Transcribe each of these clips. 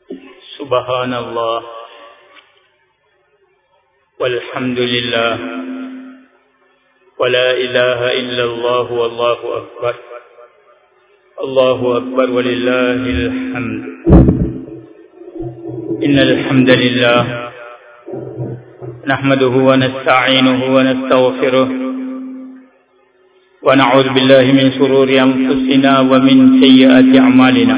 سبحان الله والحمد لله ولا إله إلا الله والله أكبر الله أكبر ولله الحمد إن الحمد لله نحمده ونستعينه ونستغفره ونعوذ بالله من شرور أنفسنا ومن سيئات أعمالنا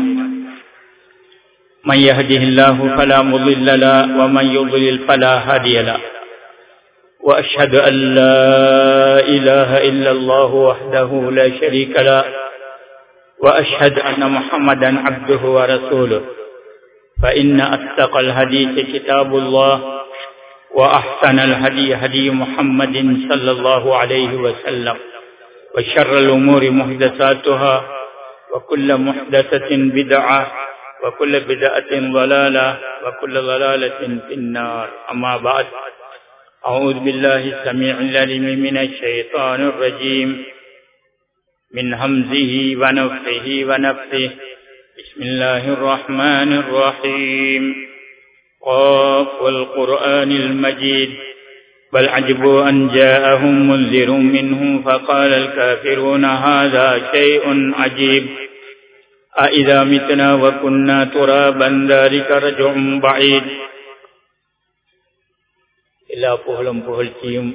من يهده الله فلا مضل له ومن يضلل فلا هادي له وأشهد أن لا إله إلا الله وحده لا شريك له وأشهد أن محمدا عبده ورسوله فإن أصدق الحديث كتاب الله وأحسن الهدي هدي محمد صلى الله عليه وسلم وشر الأمور محدثاتها وكل محدثة بدعة وكل بدعة ضلالة وكل ضلالة في النار أما بعد أعوذ بالله السميع العليم من الشيطان الرجيم من همزه ونفخه ونفثه بسم الله الرحمن الرحيم قاف والقرآن المجيد بل عجبوا أن جاءهم منذر منهم فقال الكافرون هذا شيء عجيب أإذا متنا وكنا ترابا ذلك رجع بعيد எல்லா புகழும் புகழ்ச்சியும்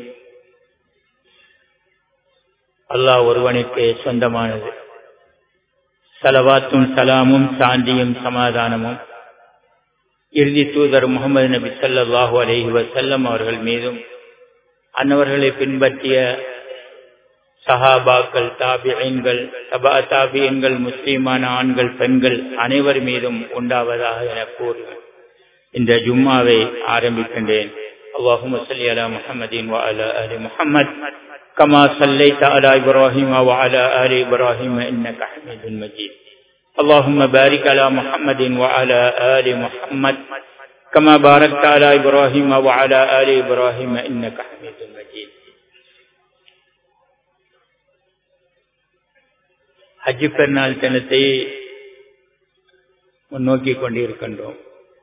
அல்லாஹ் ஒருவனுக்கு சொந்தமானது சலவாத்தும் சலாமும் சாந்தியும் சமாதானமும் இறுதி தூதர் முகமது நபி சல்லாஹூ அலஹி வசல்லம் அவர்கள் மீதும் அன்னவர்களை பின்பற்றிய சஹாபாக்கள் தாபியன்கள் தபா தாபியன்கள் முஸ்லீமான ஆண்கள் பெண்கள் அனைவர் மீதும் உண்டாவதாக என கூறி இந்த ஜும்மாவை ஆரம்பிக்கின்றேன் اللهم صل على محمد وعلى آل محمد كما صليت على إبراهيم وعلى آل إبراهيم إنك حميد مجيد اللهم بارك على محمد وعلى آل محمد كما باركت على إبراهيم وعلى آل إبراهيم إنك حميد مجيد ஹஜ் பெருநாள் தினத்தை முன்னோக்கி கொண்டிருக்கின்றோம்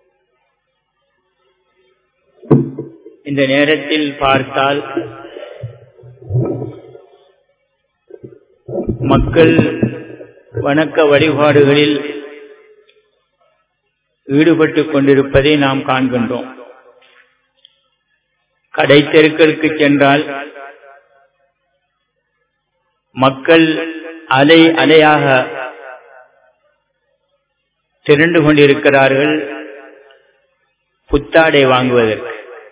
இந்த நேரத்தில் பார்த்தால் மக்கள் வணக்க வழிபாடுகளில் ஈடுபட்டுக் கொண்டிருப்பதை நாம் காண்கின்றோம் கடை தெருக்களுக்கு சென்றால் மக்கள் அலை அலையாக திரண்டு கொண்டிருக்கிறார்கள் புத்தாடை வாங்குவதற்கு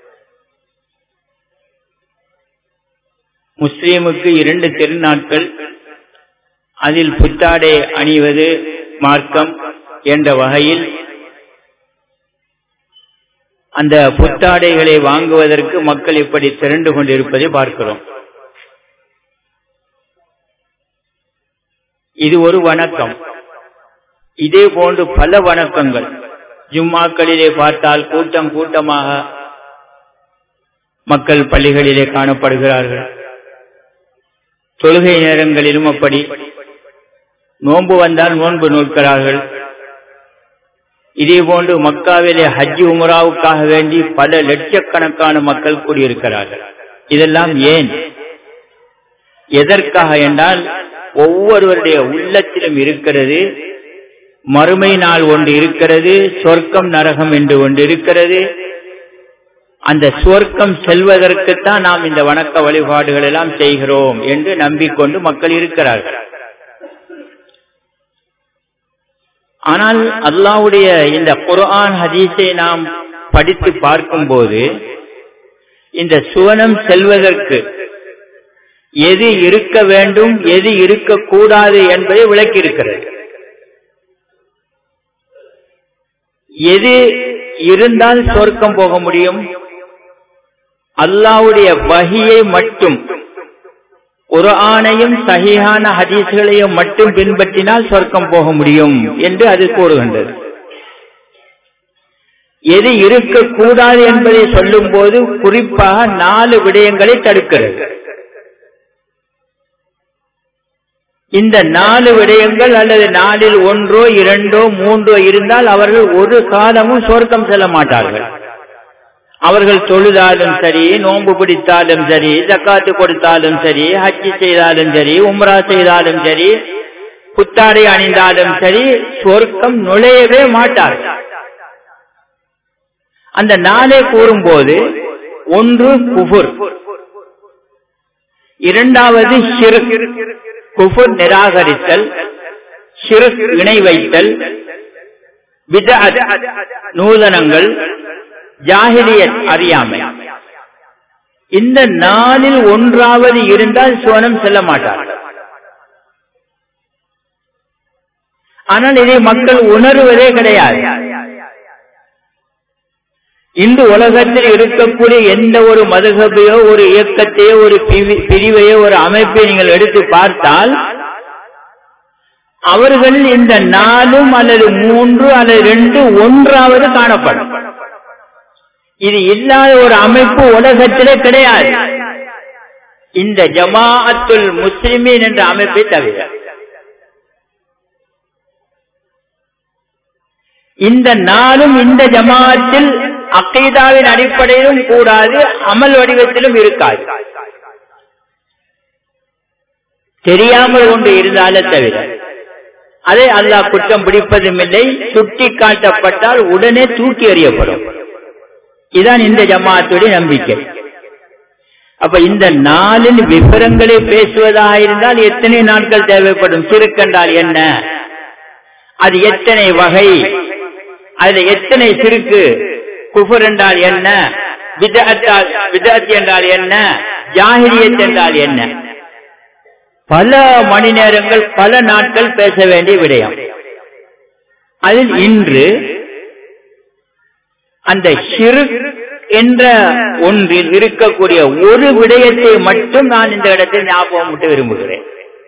முஸ்லீமுக்கு இரண்டு திருநாட்கள் அதில் புத்தாடை அணிவது மார்க்கம் என்ற வகையில் அந்த புத்தாடைகளை வாங்குவதற்கு மக்கள் இப்படி திரண்டு கொண்டிருப்பதை பார்க்கிறோம் இது ஒரு வணக்கம் இதே போன்று பல வணக்கங்கள் ஜும்மாக்களிலே பார்த்தால் கூட்டம் கூட்டமாக மக்கள் பள்ளிகளிலே காணப்படுகிறார்கள் தொழுகை நேரங்களிலும் அப்படி நோன்பு வந்தால் நோன்பு நோக்கிறார்கள் இதே போன்று மக்காவிலே ஹஜ் உமராவுக்காக வேண்டி பல லட்சக்கணக்கான மக்கள் கூடியிருக்கிறார்கள் இதெல்லாம் ஏன் எதற்காக என்றால் ஒவ்வொருவருடைய உள்ளத்திலும் இருக்கிறது மறுமை நாள் ஒன்று இருக்கிறது சொர்க்கம் நரகம் என்று ஒன்று இருக்கிறது அந்த சுவர்க்கம் செல்வதற்குத்தான் நாம் இந்த வணக்க வழிபாடுகள் எல்லாம் செய்கிறோம் என்று நம்பிக்கொண்டு மக்கள் இருக்கிறார்கள் ஆனால் அல்லாவுடைய இந்த குர்ஆன் ஹதீஸை நாம் படித்து பார்க்கும்போது இந்த சுவனம் செல்வதற்கு எது இருக்க வேண்டும் எது இருக்கக்கூடாது என்பதை விளக்கியிருக்கிறது எது இருந்தால் சொர்க்கம் போக முடியும் அல்லாவுடைய வகியை மட்டும் ஒரு ஆணையும் சகிஹான ஹதீஸ்களையும் மட்டும் பின்பற்றினால் சொர்க்கம் போக முடியும் என்று அது கூறுகின்றது எது இருக்கக்கூடாது என்பதை சொல்லும் போது குறிப்பாக நாலு விடயங்களை தடுக்கிறது இந்த நாலு விடயங்கள் அல்லது நாலில் ஒன்றோ இரண்டோ மூன்றோ இருந்தால் அவர்கள் ஒரு காலமும் சொர்க்கம் செல்ல மாட்டார்கள் அவர்கள் தொழுதாலும் சரி நோன்பு பிடித்தாலும் சரி ஜக்காத்து கொடுத்தாலும் சரி ஹஜ்ஜி செய்தாலும் சரி உம்ரா செய்தாலும் சரி புத்தாடை அணிந்தாலும் சரி சொர்க்கம் நுழையவே மாட்டார்கள் அந்த நாளே கூறும்போது ஒன்று குஃபுர் இரண்டாவது ஷிர்க் குஃபுர் நிராகரித்தல் ஷிர்க் இணை வைத்தல் விதஅத் நூதனங்கள் ஜாகிலியத் அறியாமை இந்த நாளில் ஒன்றாவது இருந்தால் சோனம் செல்ல மாட்டார் ஆனால் இதை மக்கள் உணர்வதே கிடையாது இன்று உலகத்தில் இருக்கக்கூடிய எந்த ஒரு மதுகபையோ ஒரு இயக்கத்தையோ ஒரு பிரிவையோ ஒரு அமைப்பை நீங்கள் எடுத்து பார்த்தால் அவர்கள் இந்த நாலும் அல்லது மூன்று அல்லது ரெண்டு ஒன்றாவது காணப்படும் இது இல்லாத ஒரு அமைப்பு உலகத்திலே கிடையாது இந்த ஜமாஅத்துல் முஸ்லிமீன் என்ற அமைப்பை தவிர இந்த நாளும் இந்த ஜமாஅத்தில் அக்கைதாவின் அடிப்படையிலும் கூடாது அமல் வடிவத்திலும் இருக்காது தெரியாமல் ஒன்று இருந்தாலே தவிர அதை அல்லாஹ் குற்றம் பிடிப்பதும் இல்லை சுட்டி காட்டப்பட்டால் உடனே தூக்கி எறியப்படும் இதுதான் இந்த ஜமாத்துடைய நம்பிக்கை அப்ப இந்த நாளில் விவரங்களை பேசுவதாக இருந்தால் எத்தனை நாட்கள் தேவைப்படும் சிறுக்கென்றால் என்ன அது எத்தனை வகை அதுல எத்தனை சிறுக்கு குஃபர் என்றால் என்ன விதத் என்றால் என்ன ஜாகிரியத் என்றால் என்ன பல மணி நேரங்கள் பல நாட்கள் பேச வேண்டிய விடயம் அதில் இன்று அந்த சிறு என்ற ஒன்றில் இருக்கக்கூடிய ஒரு விடயத்தை மட்டும் நான் இந்த இடத்தில் ஞாபகம் விட்டு விரும்புகிறேன்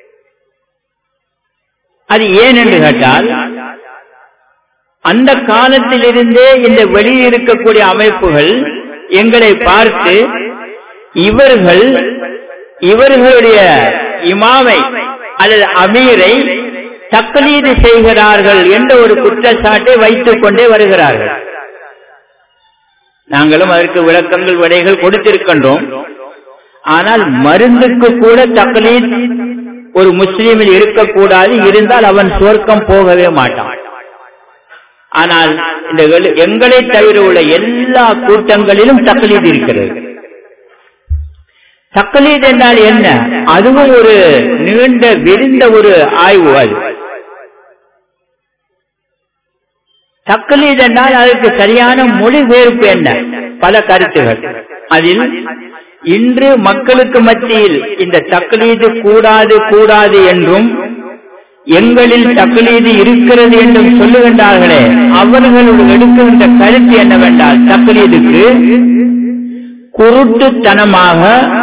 அது ஏன் என்று கேட்டால் அந்த காலத்திலிருந்தே இந்த வெளியில் இருக்கக்கூடிய அமைப்புகள் எங்களை பார்த்து இவர்கள் இவர்களுடைய இமாமை அல்லது அமீரை தக்லீது செய்கிறார்கள் என்ற ஒரு குற்றச்சாட்டை வைத்துக் கொண்டே வருகிறார்கள் நாங்களும் அதற்கு விளக்கங்கள் விடைகள் கொடுத்திருக்கின்றோம் ஆனால் மருந்துக்கு கூட தக்லீத் ஒரு முஸ்லீமில் இருக்கக்கூடாது இருந்தால் அவன் சுவர்க்கம் போகவே மாட்டான் ஆனால் இந்த எங்களை தவிர உள்ள எல்லா கூட்டங்களிலும் தக்லீத் இருக்கிறது தக்லீத் என்றால் என்ன அதுவும் ஒரு நீண்ட விரிந்த ஒரு ஆய்வு அது தக்லீத் என்றால் அதற்கு சரியான மொழிபெயர்ப்பு என்ன பல கருத்துகள் அதில் இன்று மக்களுக்கு மத்தியில் இந்த தக்லீது கூடாது கூடாது என்றும் எங்களில் தக்லீது இருக்கிறது என்றும் சொல்லுகின்றார்களே அவர்கள் எடுக்கின்ற கருத்து என்னவென்றால் தக்லீதுக்கு குருட்டுத்தனமாக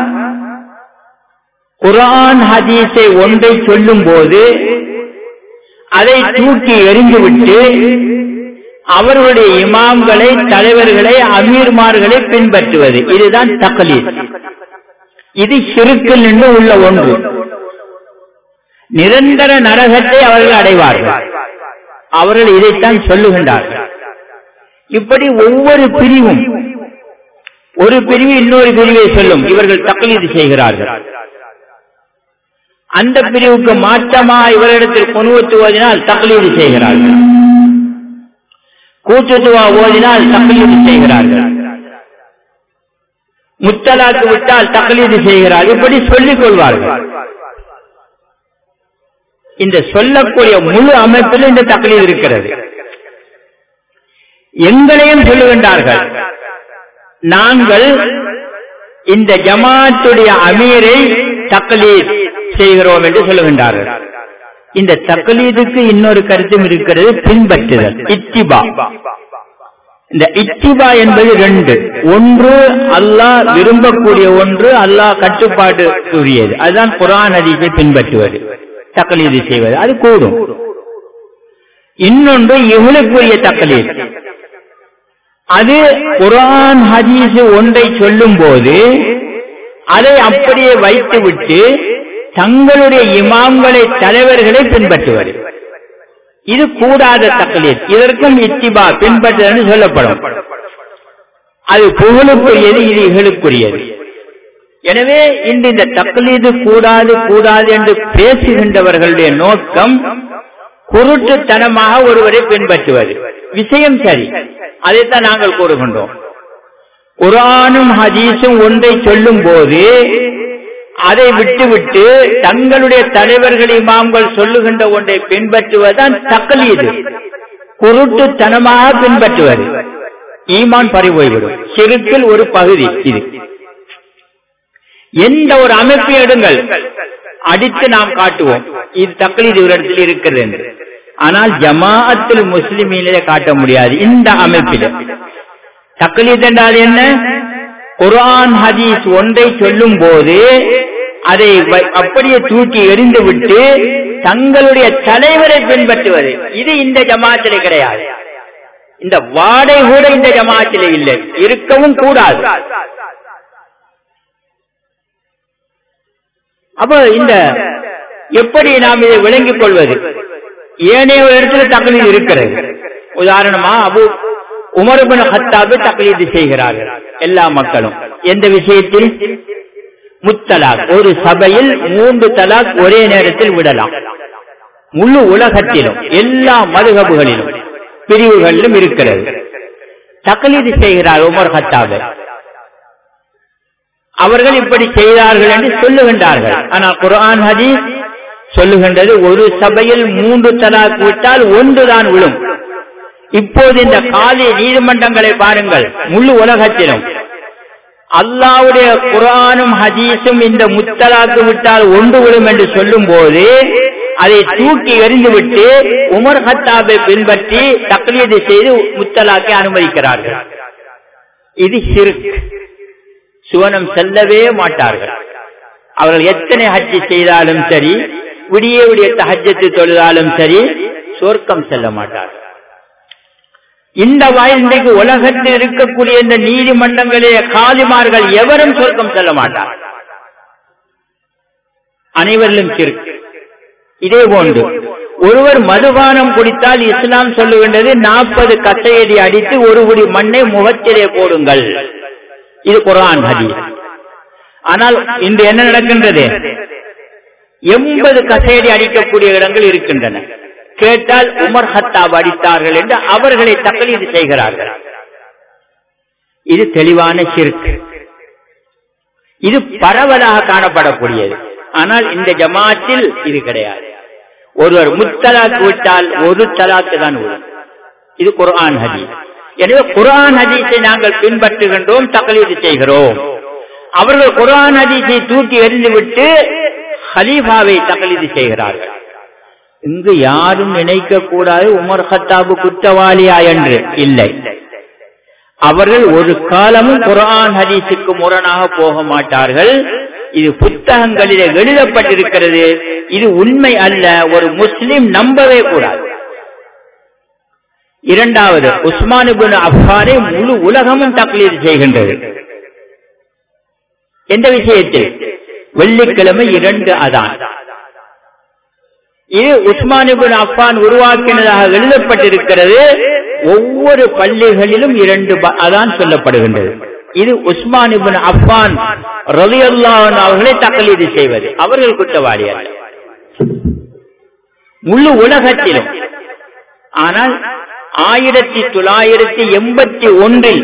குரான் ஹதீஸை ஒன்றை சொல்லும் போது அதை தூக்கி எறிந்துவிட்டு அவர்களுடைய இமாம்களை தலைவர்களை அமீர்மார்களை பின்பற்றுவது இதுதான் தக்லீத் இது சிறுக்கில் நின்று உள்ள ஒன்று நிரந்தர நரகத்தை அவர்கள் அடைவார்கள் அவர்கள் இதைத்தான் சொல்லுகின்றார்கள் இப்படி ஒவ்வொரு பிரிவும் ஒரு பிரிவு இன்னொரு பிரிவை சொல்லும் இவர்கள் தக்லீது செய்கிறார்கள் அந்த பிரிவுக்கு மாற்றமா இவரிடத்தில் கொணுவத்து ஓதினால் தக்லீது செய்கிறார்கள் கூட்டுத்துவா ஓதினால் தக்லீது செய்கிறார்கள் முத்தலாக்கு விட்டால் தக்லீது செய்கிறார்கள் இப்படி சொல்லிக் கொள்வார்கள் இந்த சொல்லக்கூடிய முழு அமைப்பில் இந்த தக்லீது இருக்கிறது எங்களையும் சொல்லுகின்றார்கள் நாங்கள் இந்த ஜமாத்துடைய அமீரை தக்லீத் செய்கிறோம் என்று சொல்லுகின்றார்கள் இந்த தக்லீதுக்கு இன்னொரு கருத்தும் இருக்கிறது பின்பற்றுதல் இத்திபா இந்த இத்திபா என்பது ரெண்டு ஒன்று அல்லாஹ் விரும்பக்கூடிய ஒன்று அல்லாஹ் கட்டுப்பாட்டுக்குரியது அதுதான் குரான் அதிசை பின்பற்றுவது தக்லீது செய்வது அது கூடும் இன்னொன்று இவளுக்குரிய தக்லீத் அது குரான் ஹதீஸ் ஒன்றை சொல்லும் போது அதை அப்படியே வைத்துவிட்டு தங்களுடைய இமாம்களை தலைவர்களை பின்பற்றுவது இது கூடாத தக்லீத் இதற்கும் இத்திபா பின்பற்றுதல் சொல்லப்படும் அது புகழுக்குரியது இது இகழுக்குரியது எனவே இன்று இந்த தக்லீது கூடாது கூடாது என்று பேசுகின்றவர்களுடைய நோக்கம் குருட்டுத்தனமாக ஒருவரை பின்பற்றுவது விஷயம் சரி அதைத்தான் நாங்கள் கூறுகின்றோம் குரானும் ஹதீஸும் ஒன்றை சொல்லும் போது அதை விட்டுவிட்டு தங்களுடைய தலைவர்கள் இமாம்கள் சொல்லுகின்ற ஒன்றை பின்பற்றுவதுதான் தக்கலீது குருட்டுத்தனமாக பின்பற்றுவது ஈமான் பறிபோய்விடும் சிறுக்கில் ஒரு பகுதி இது எந்த ஒரு அமைப்பை எடுங்கள் அடித்து நாம் காட்டுவோம் இது தக்லீது ஒரு இடத்தில் இருக்கிறது என்று ஆனால் ஜமாஅத்தில் முஸ்லிமீனிலே காட்ட முடியாது இந்த அமைப்பில் தக்லீத் என்றால் என்ன குரான் ஹதீஸ் ஒன்றை சொல்லும் போது அதை அப்படியே தூக்கி எறிந்து விட்டு தங்களுடைய தலைவரை பின்பற்றுவது இது இந்த ஜமாத்திலே கிடையாது இந்த வாடை கூட இந்த ஜமாத்திலே இல்லை இருக்கவும் கூடாது அப்ப இந்த எப்படி நாம் இதை விளங்கிக் கொள்வது ஏனைய ஒரு இடத்துல தக்லீது இருக்கிறது உதாரணமா அபு உமர்பின் ஹத்தாபு தக்லீது செய்கிறார்கள் எல்லா மக்களும் எந்த விஷயத்தில் முத்தலாக் ஒரு சபையில் மூன்று தலாக் ஒரே நேரத்தில் விடலாம் முழு உலகத்திலும் எல்லா மதுகபுகளிலும் பிரிவுகளிலும் இருக்கிறது தக்லீது செய்கிறார் உமர் ஹத்தாபு அவர்கள் இப்படி செய்தார்கள் என்று சொல்லுகின்றார்கள் ஆனால் குரான் ஹதீஸ் சொல்லுகின்றது ஒரு சபையில் மூன்று தலாக் விட்டால் ஒன்றுதான் விழும் இப்போது இந்த காலி நீதிமன்றங்களை பாருங்கள் முழு உலகத்திலும் அல்லாவுடைய குரானும் ஹதீஸும் இந்த முத்தலாக்கு விட்டால் ஒன்று விழும் என்று சொல்லும் போது அதை தூக்கி எறிந்துவிட்டு உமர் ஹத்தாபை பின்பற்றி தக்லீது செய்து முத்தலாக்கை அனுமதிக்கிறார்கள் இது சிறு சுவனம் செல்லவே மாட்டார்கள் அவர்கள் எத்தனை ஹஜ்ஜி செய்தாலும் சரி விடிய விடிய ஹஜ்ஜத்து தொழுதாலும் சரி சொர்க்கம் செல்ல மாட்டார்கள் இந்த வாயில் இன்றைக்கு உலகத்தில் இருக்கக்கூடிய இந்த நீதிமன்றங்களிலே காலிமார்கள் எவரும் சொர்க்கம் செல்ல மாட்டார் அனைவரிலும் சிறுக்கு இதே போன்று ஒருவர் மதுபானம் குடித்தால் இஸ்லாம் சொல்லுகின்றது நாற்பது கட்டையடி அடித்து ஒரு குடி மண்ணை முகத்திலே போடுங்கள் இது குரான் ஹதீஸ் ஆனால் இன்று என்ன நடக்கின்றது எண்பது கசையடி அடிக்கக்கூடிய இடங்கள் இருக்கின்றன கேட்டால் உமர் ஹத்தாப் அடித்தார்கள் என்று அவர்களை தக்கலீது செய்கிறார்கள் இது தெளிவான சிறுக்கு இது பரவலாக காணப்படக்கூடியது ஆனால் இந்த ஜமாத்தில் இது கிடையாது ஒருவர் முத்தலாக்கு விட்டால் ஒரு தலாக்கு தான் வரும் இது குர்ஆன் ஹதீஸ் எனவே குர்ஆன் ஹதீஸை நாங்கள் பின்பற்றுகின்றோம் தகலீது செய்கிறோம் அவர்கள் குர்ஆன் ஹதீஸை தூக்கி எறிந்துவிட்டு ஹலீஃபாவை தகலீது செய்கிறார்கள் இங்கு யாரும் நினைக்க கூடாது உமர் ஹத்தாபு குற்றவாளியா என்று இல்லை அவர்கள் ஒரு காலமும் குரான் ஹதீஸுக்கு முரணாக போக மாட்டார்கள் இது புத்தகங்களிலே எழுதப்பட்டிருக்கிறது இது உண்மை அல்ல ஒரு முஸ்லிம் நம்பவே கூடாது இரண்டாவது உஸ்மான் இபின் அஃபானை முழு உலகமும் தக்லீது செய்கின்றது எந்த விஷயத்தில் வெள்ளிக்கிழமை இரண்டு அதான் இது உஸ்மான் இபின் அஃபான் உருவாக்கினதாக எழுதப்பட்டிருக்கிறது ஒவ்வொரு பள்ளிகளிலும் இரண்டு அதான் சொல்லப்படுகின்றது இது உஸ்மான் இபின் அஃபான் ரவி அவர்களை தக்கலீது செய்வது அவர்கள் குற்றவாளி அல்ல முழு உலகத்திலும் ஆனால் ஆயிரத்தி தொள்ளாயிரத்தி எண்பத்தி ஒன்றில்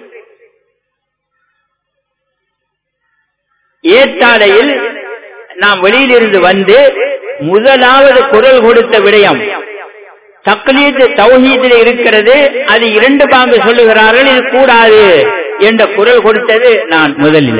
ஏத்தாடையில் நாம் வெளியிலிருந்து வந்து முதலாவது குரல் கொடுத்த விடயம் தக்லீத் தௌஹீதில் இருக்கிறது அது இரண்டு பாங்கு சொல்லுகிறார்கள் இது கூடாது என்ற குரல் கொடுத்தது நான் முதலில்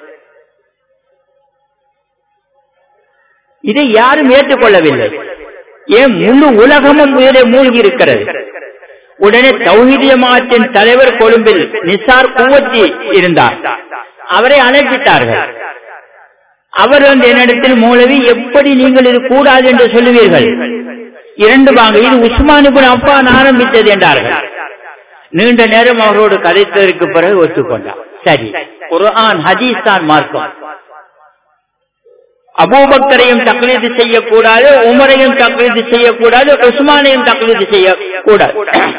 இதை யாரும் ஏற்றுக்கொள்ளவில்லை ஏன் முழு உலகமும் இதிலே மூழ்கி இருக்கிறது உடனே தௌஹீதியமாத்தின் தலைவர் கொழும்பில் நிசார் குவத்தி இருந்தார் அவரை அழைப்பித்தார்கள் அவர் வந்து என்னிடத்தில் மூலவி எப்படி நீங்கள் இது கூடாது என்று சொல்லுவீர்கள் இரண்டு பாங்க இது உஸ்மானுக்கு அப்பான் ஆரம்பித்தது என்றார்கள் நீண்ட நேரம் அவரோடு கதைத்ததற்கு பிறகு ஒத்துக்கொண்டார் சரி குர்ஆன் ஹதீஸ் தான் மார்க்கம் அபூபக்கரையும் தக்லீது செய்யக்கூடாது உமரையும் தக்லீது செய்யக்கூடாது உஸ்மானையும் தக்லீது செய்யக்கூடாது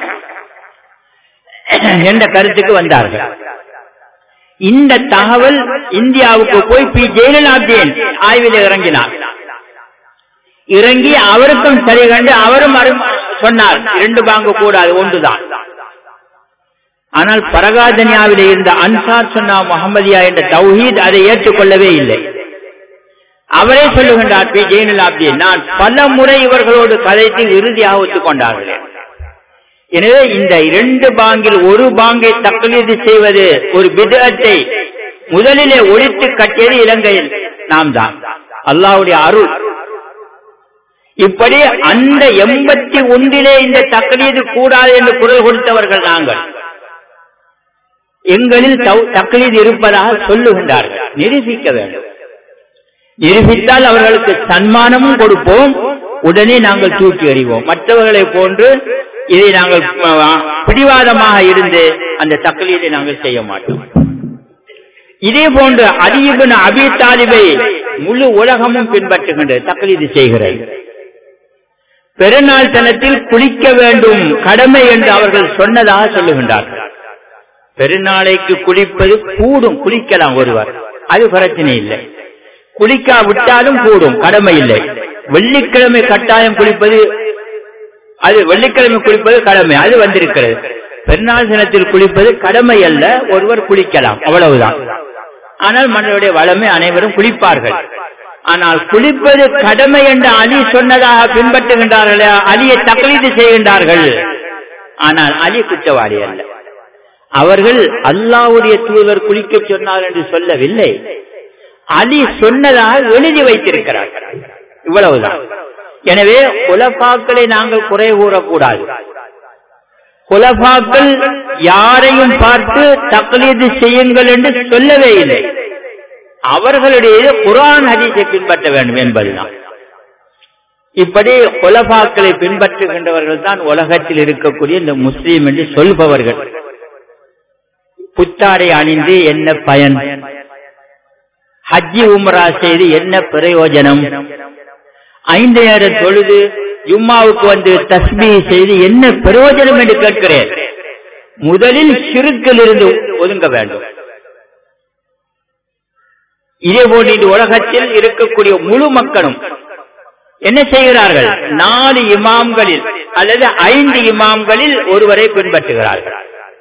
என்ற கருத்துக்கு வந்தார்கள் இந்த தகவல் இந்தியாவுக்கு போய் பி ஜெயலலிதாப்தேன் ஆய்வில் இறங்கினார் இறங்கி அவருக்கும் சரி கண்டு அவரும் சொன்னார் இரண்டு பாங்கு கூடாது ஒன்றுதான் ஆனால் பரகாதனியாவில் இருந்த அன்சார் சொன்னா முகமதியா என்ற தௌஹீத் அதை ஏற்றுக்கொள்ளவே இல்லை அவரே சொல்லுகின்றார் பி ஜெயினலாப்தீன் நான் பல முறை இவர்களோடு கதைத்து இறுதியாக ஒத்துக்கொண்டார்கள் எனவே இந்த இரண்டு பாங்கில் ஒரு பாங்கை தக்லீது செய்வது ஒரு விதத்தை முதலிலே ஒழித்து கட்டியது இலங்கையில் நாம் தான் அல்லாவுடைய அருள் இப்படி அந்த எண்பத்தி ஒன்றிலே இந்த தக்லீது கூடாது என்று குரல் கொடுத்தவர்கள் நாங்கள் எங்களில் தக்லீது இருப்பதாக சொல்லுகின்றார்கள் நிரூபிக்க வேண்டும் நிரூபித்தால் அவர்களுக்கு சன்மானமும் கொடுப்போம் உடனே நாங்கள் தூக்கி எறிவோம் மற்றவர்களை போன்று இதை நாங்கள் பிடிவாதமாக இருந்து அந்த தக்லீதை நாங்கள் செய்ய மாட்டோம் இதே போன்று அதிபன் அபி தாலிபை முழு உலகமும் பின்பற்றுகின்றது தக்லீது செய்கிறது பெருநாள் தனத்தில் குளிக்க வேண்டும் கடமை என்று அவர்கள் சொன்னதாக சொல்லுகின்றார்கள் பெருநாளைக்கு குளிப்பது கூடும் குளிக்கலாம் ஒருவர் அது பிரச்சனை இல்லை குளிக்கா விட்டாலும் கூடும் கடமை இல்லை வெள்ளிக்கிழமை கட்டாயம் குளிப்பது அது வெள்ளிக்கிழமை குளிப்பது கடமை அது வந்திருக்கிறது பெருநாள் தினத்தில் குளிப்பது கடமை அல்ல ஒருவர் குளிக்கலாம் அவ்வளவுதான் ஆனால் மன்னருடைய வளமை அனைவரும் குளிப்பார்கள் ஆனால் குளிப்பது கடமை என்று அலி சொன்னதாக பின்பற்றுகின்றார்களே அலியை தக்லீது செய்கின்றார்கள் ஆனால் அலி குற்றவாளி அல்ல அவர்கள் அல்லாவுடைய தூதர் குளிக்க சொன்னார் என்று சொல்லவில்லை அலி சொன்னதாக எழுதி வைத்திருக்கிறார்கள் இவ்வளவுதான் எனவே குலபாக்களை நாங்கள் குறை கூறக்கூடாது குலபாக்கள் யாரையும் பார்த்து தக்லீது செய்யுங்கள் என்று சொல்லவே இல்லை அவர்களுடைய குரான் ஹதீஸை பின்பற்ற வேண்டும் என்பதுதான் இப்படி குலபாக்களை பின்பற்றுகின்றவர்கள் தான் உலகத்தில் இருக்கக்கூடிய இந்த முஸ்லீம் என்று சொல்பவர்கள் புத்தாடை அணிந்து என்ன பயன் ஹஜ்ஜி உம்ரா செய்து என்ன பிரயோஜனம் ஐந்து நேர தொழுது ஜும்மாவுக்கு வந்து தஸ்மி செய்து என்ன பிரயோஜனம் என்று கேட்கிறேன் முதலில் சிறுக்கில் இருந்து ஒதுங்க வேண்டும் இதே போன்று இந்த உலகத்தில் இருக்கக்கூடிய முழு மக்களும் என்ன செய்கிறார்கள் நாலு இமாம்களில் அல்லது ஐந்து இமாம்களில் ஒருவரை பின்பற்றுகிறார்கள்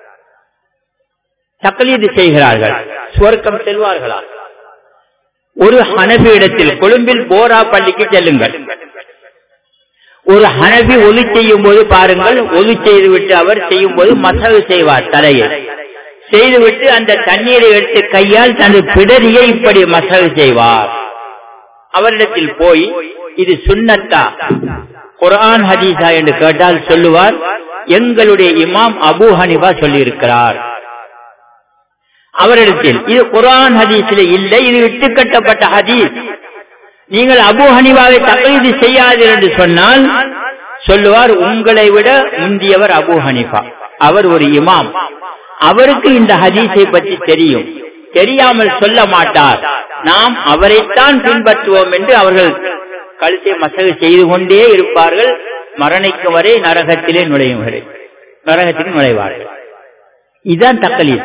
தக்லீது செய்கிறார்கள் சுவர்க்கம் செல்வார்களா ஒரு ஹனபி இடத்தில் கொழும்பில் போரா பள்ளிக்கு செல்லுங்கள் ஒரு ஹனபி ஒலி செய்யும் போது பாருங்கள் ஒலி செய்துவிட்டு அவர் செய்யும் போது மசகு செய்வார் தலையில் செய்துவிட்டு அந்த தண்ணீரை எடுத்து கையால் தனது பிடரியை இப்படி மசகு செய்வார் அவரிடத்தில் போய் இது சுண்ணத்தா குரான் ஹதீஸா என்று கேட்டால் சொல்லுவார் எங்களுடைய இமாம் அபு ஹனிபா சொல்லியிருக்கிறார் அவரிடத்தில் இது குரான் ஹதீஸில் இல்லை இது விட்டு கட்டப்பட்ட ஹதீஸ் நீங்கள் அபு ஹனிபாவை தகவல் செய்யாதீர்கள் என்று சொன்னால் சொல்லுவார் உங்களை விட முந்தியவர் அபு ஹனிஃபா அவர் ஒரு இமாம் அவருக்கு இந்த ஹதீஸை பற்றி தெரியும் தெரியாமல் சொல்ல மாட்டார் நாம் அவரைத்தான் பின்பற்றுவோம் என்று அவர்கள் கழுத்தை மசகு செய்து கொண்டே இருப்பார்கள் மரணிக்கும் வரை நரகத்திலே நுழையும் வரை நரகத்தில் நுழைவார்கள் இதுதான் தக்கலீர்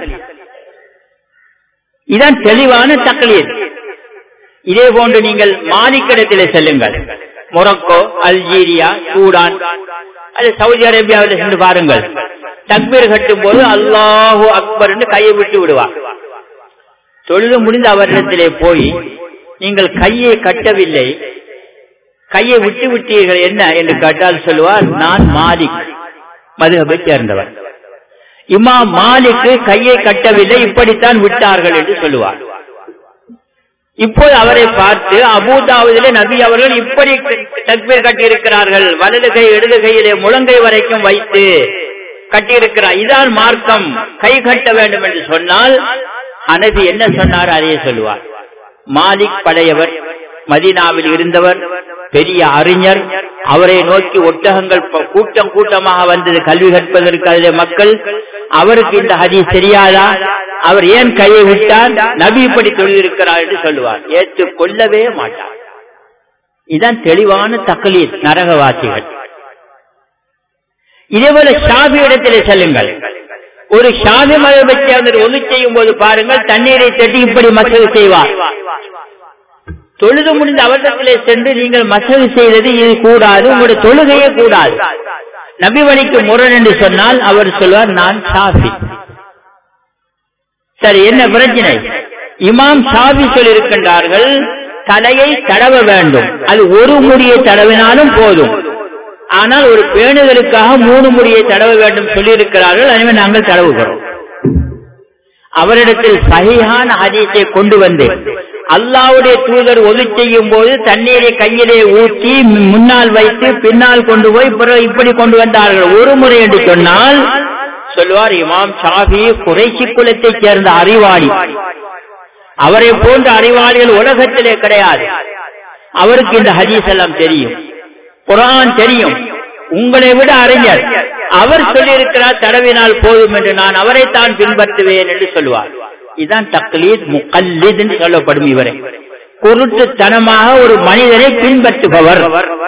இதான் தெளிவான தக்கலீர் இதே போன்று நீங்கள் மாலிக்கிடத்திலே செல்லுங்கள் மொரக்கோ அல்ஜீரியா சூடான் அல்லது சவுதி அரேபியாவில் சென்று பாருங்கள் தக்பீர் கட்டும் போது அல்லாஹு அக்பர் என்று கையை விட்டு விடுவார் தொழுது முடிந்த அவரிடத்திலே போய் நீங்கள் கையை கட்டவில்லை கையை விட்டு விட்டீர்கள் என்ன என்று கேட்டால் சொல்லுவார் நான் மாலிக் மதுகபை சேர்ந்தவர் இமா மாலிக்கு கையை கட்டவில்லை இப்படித்தான் விட்டார்கள் என்று சொல்லுவார் இப்போது அவரை பார்த்து அபூதாவதிலே நபி அவர்கள் இப்படி தக்பீர் கட்டியிருக்கிறார்கள் வலது கை இடது கையிலே முழங்கை வரைக்கும் வைத்து கட்டியிருக்கிறார் இதான் மார்க்கம் கை கட்ட வேண்டும் என்று சொன்னால் அனபி என்ன சொன்னார் அதையே சொல்லுவார் மாலிக் படையவர் மதீனாவில் இருந்தவர் பெரிய அறிஞர் அவரை நோக்கி ஒட்டகங்கள் கூட்டம் கூட்டமாக வந்தது கல்வி கற்பதற்கு அதிலே மக்கள் அவருக்கு இந்த ஹதீஸ் தெரியாதா அவர் ஏன் கையை விட்டார் நபி இப்படி தொழிலிருக்கிறார் என்று சொல்லுவார் ஏற்றுக் கொள்ளவே மாட்டார் இதுதான் தெளிவான தக்லீத் நரகவாசிகள் இதேபோல ஷாபி இடத்திலே செல்லுங்கள் ஒரு ஷாபி மதத்தை சேர்ந்தவர் ஒலி செய்யும் போது பாருங்கள் தண்ணீரை தட்டி இப்படி மசகு செய்வார் தொழுது முடிந்த அவசரத்திலே சென்று நீங்கள் மசகு செய்தது இது கூடாது உங்களுடைய தொழுகையே கூடாது நபி வழிக்கு முரண் என்று சொன்னால் அவர் சொல்வார் நான் ஷாஃபி சரி என்ன பிரச்சனை இமாம் ஷாஃபி சொல்லியிருக்கின்றார்கள் தலையை தடவ வேண்டும் அது ஒரு முடியை தடவினாலும் போதும் ஆனால் ஒரு பேணுதலுக்காக மூணு முடியை தடவ வேண்டும் சொல்லியிருக்கிறார்கள் எனவே நாங்கள் தடவுகிறோம் அவரிடத்தில் சகிஹான ஹதீஸை கொண்டு வந்து அல்லாவுடைய தூதர் ஒலி செய்யும் போது தண்ணீரை கையிலே ஊற்றி முன்னால் வைத்து பின்னால் கொண்டு போய் இப்படி கொண்டு வந்தார்கள் ஒரு முறை என்று சொன்னால் சொல்வார் இமாம் ஷாஃபி குறைசி குலத்தைச் சேர்ந்த அறிவாளி அவரை போன்ற அறிவாளிகள் உலகத்திலே கிடையாது அவருக்கு இந்த ஹதீஸ் எல்லாம் தெரியும் குரான் தெரியும் உங்களை விட அறிஞர் அவர் சொல்லியிருக்கிறார் தடவினால் போதும் என்று நான் அவரைத்தான் பின்பற்றுவேன் என்று சொல்லுவார் இதுதான் தக்லீத் முகல்லீத் என்று சொல்லப்படும் இவரை குருட்டுத்தனமாக ஒரு மனிதரை பின்பற்றுபவர்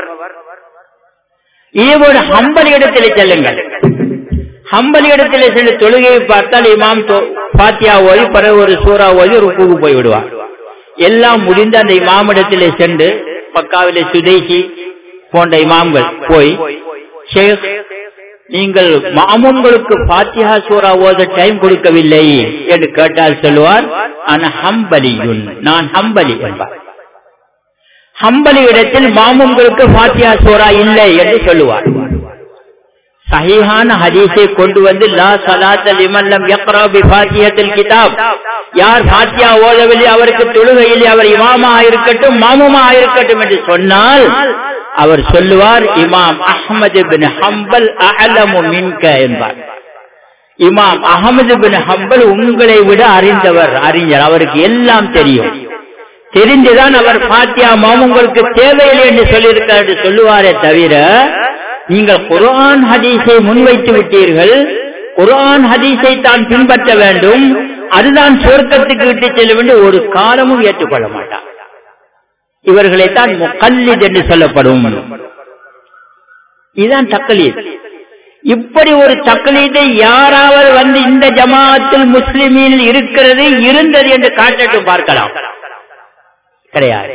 இதேபோல ஹம்பலி இடத்திலே செல்லுங்கள் ஹம்பலி இடத்திலே சென்று தொழுகையை பார்த்தால் இமாம் பாத்தியா ஓதி பிறகு ஒரு சூறா ஓதி ருக்குக்கு போய் விடுவார் எல்லாம் முடிந்து அந்த இமாமிடத்திலே சென்று பக்காவிலே சுதேசி போன்ற இமாம்கள் போய் ஷேக் நீங்கள் மாமுங்களுக்கு பாத்தியா சூரா ஓத டைம் கொடுக்கவில்லை என்று கேட்டால் சொல்லுவார் ஆனா ஹம்பலியுன் நான் ஹம்பலி என்பார் ஹம்பலி இடத்தில் மாமுங்களுக்கு பாத்தியா சூரா இல்லை என்று சொல்லுவார் சஹீஹான ஹதீஸை கொண்டு வந்து லா சலாத்த லிமல்லம் யக்ரா பி ஃபாத்திஹத்தில் கிதாப் யார் ஃபாத்தியா ஓதவில்லை அவருக்கு தொழுகையில் அவர் இமாமா இருக்கட்டும் மாமுமா இருக்கட்டும் என்று சொன்னால் அவர் சொல்லுவார் இமாம் அஹமது பின் ஹம்பல் அலமு மின்க என்பார் இமாம் அகமது பின் ஹம்பல் உங்களை விட அறிந்தவர் அறிஞர் அவருக்கு எல்லாம் தெரியும் தெரிந்துதான் அவர் பாத்தியா மாமுங்களுக்கு தேவையில்லை என்று சொல்லியிருக்கார் என்று சொல்லுவாரே தவிர நீங்கள் குரான் ஹதீஸை முன்வைத்து விட்டீர்கள் குரான் ஹதீஸை தான் பின்பற்ற வேண்டும் அதுதான் சொர்க்கத்துக்கு விட்டு செல்ல வேண்டும் ஒரு காலமும் ஏற்றுக்கொள்ள மாட்டார் இவர்களைத்தான் முக்கல்லித் என்று சொல்லப்படும் இதுதான் தக்கலீத் இப்படி ஒரு தக்கலீதை யாராவது வந்து இந்த ஜமாத்தில் முஸ்லிமில் இருக்கிறது இருந்தது என்று காட்டட்டும் பார்க்கலாம் கிடையாது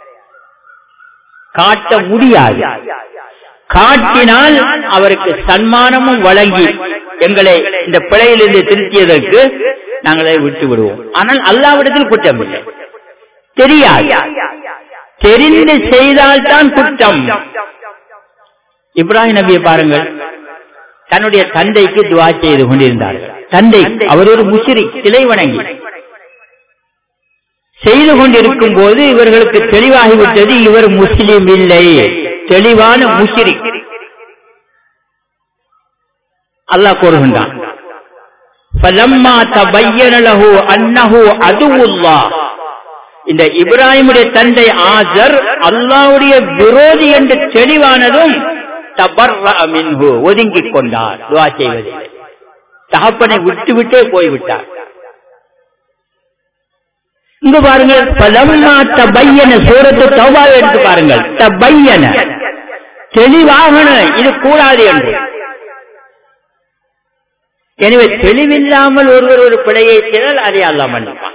காட்ட முடியாது காட்டினால் அவருக்கு சன்மானமும் வழங்கி எங்களை இந்த பிழையிலிருந்து திருத்தியதற்கு நாங்களை விட்டு விடுவோம் ஆனால் அல்லாவிடத்தில் குற்றம் இல்லை தெரியாது தெரிந்து செய்தால்தான் குற்றம் இப்ராஹிம் நபியை பாருங்கள் தன்னுடைய தந்தைக்கு துவா செய்து கொண்டிருந்தார்கள் தந்தை அவர் ஒரு முசிறி சிலை வணங்கி செய்து கொண்டிருக்கும் போது இவர்களுக்கு தெளிவாகிவிட்டது இவர் முஸ்லிம் இல்லை தெளிவான முசிறி அல்லாஹ் கூறுகின்றான் இந்த இப்ராஹிமுடைய தந்தை ஆசர் அல்லாவுடைய விரோதி என்று தெளிவானதும் ஒதுங்கிக் கொண்டார் துவா செய்வதில்லை தகப்பனை விட்டு விட்டே போய்விட்டார் இங்க பாருங்கள் பலம்மா தபையன சூரத்து தௌபா எடுத்து பாருங்கள் தபையன தெளிவாகன இது கூடாது என்று எனவே தெளிவில்லாமல் ஒருவர் ஒரு பிழையை செய்தால் அதை அல்ல மன்னிப்பான்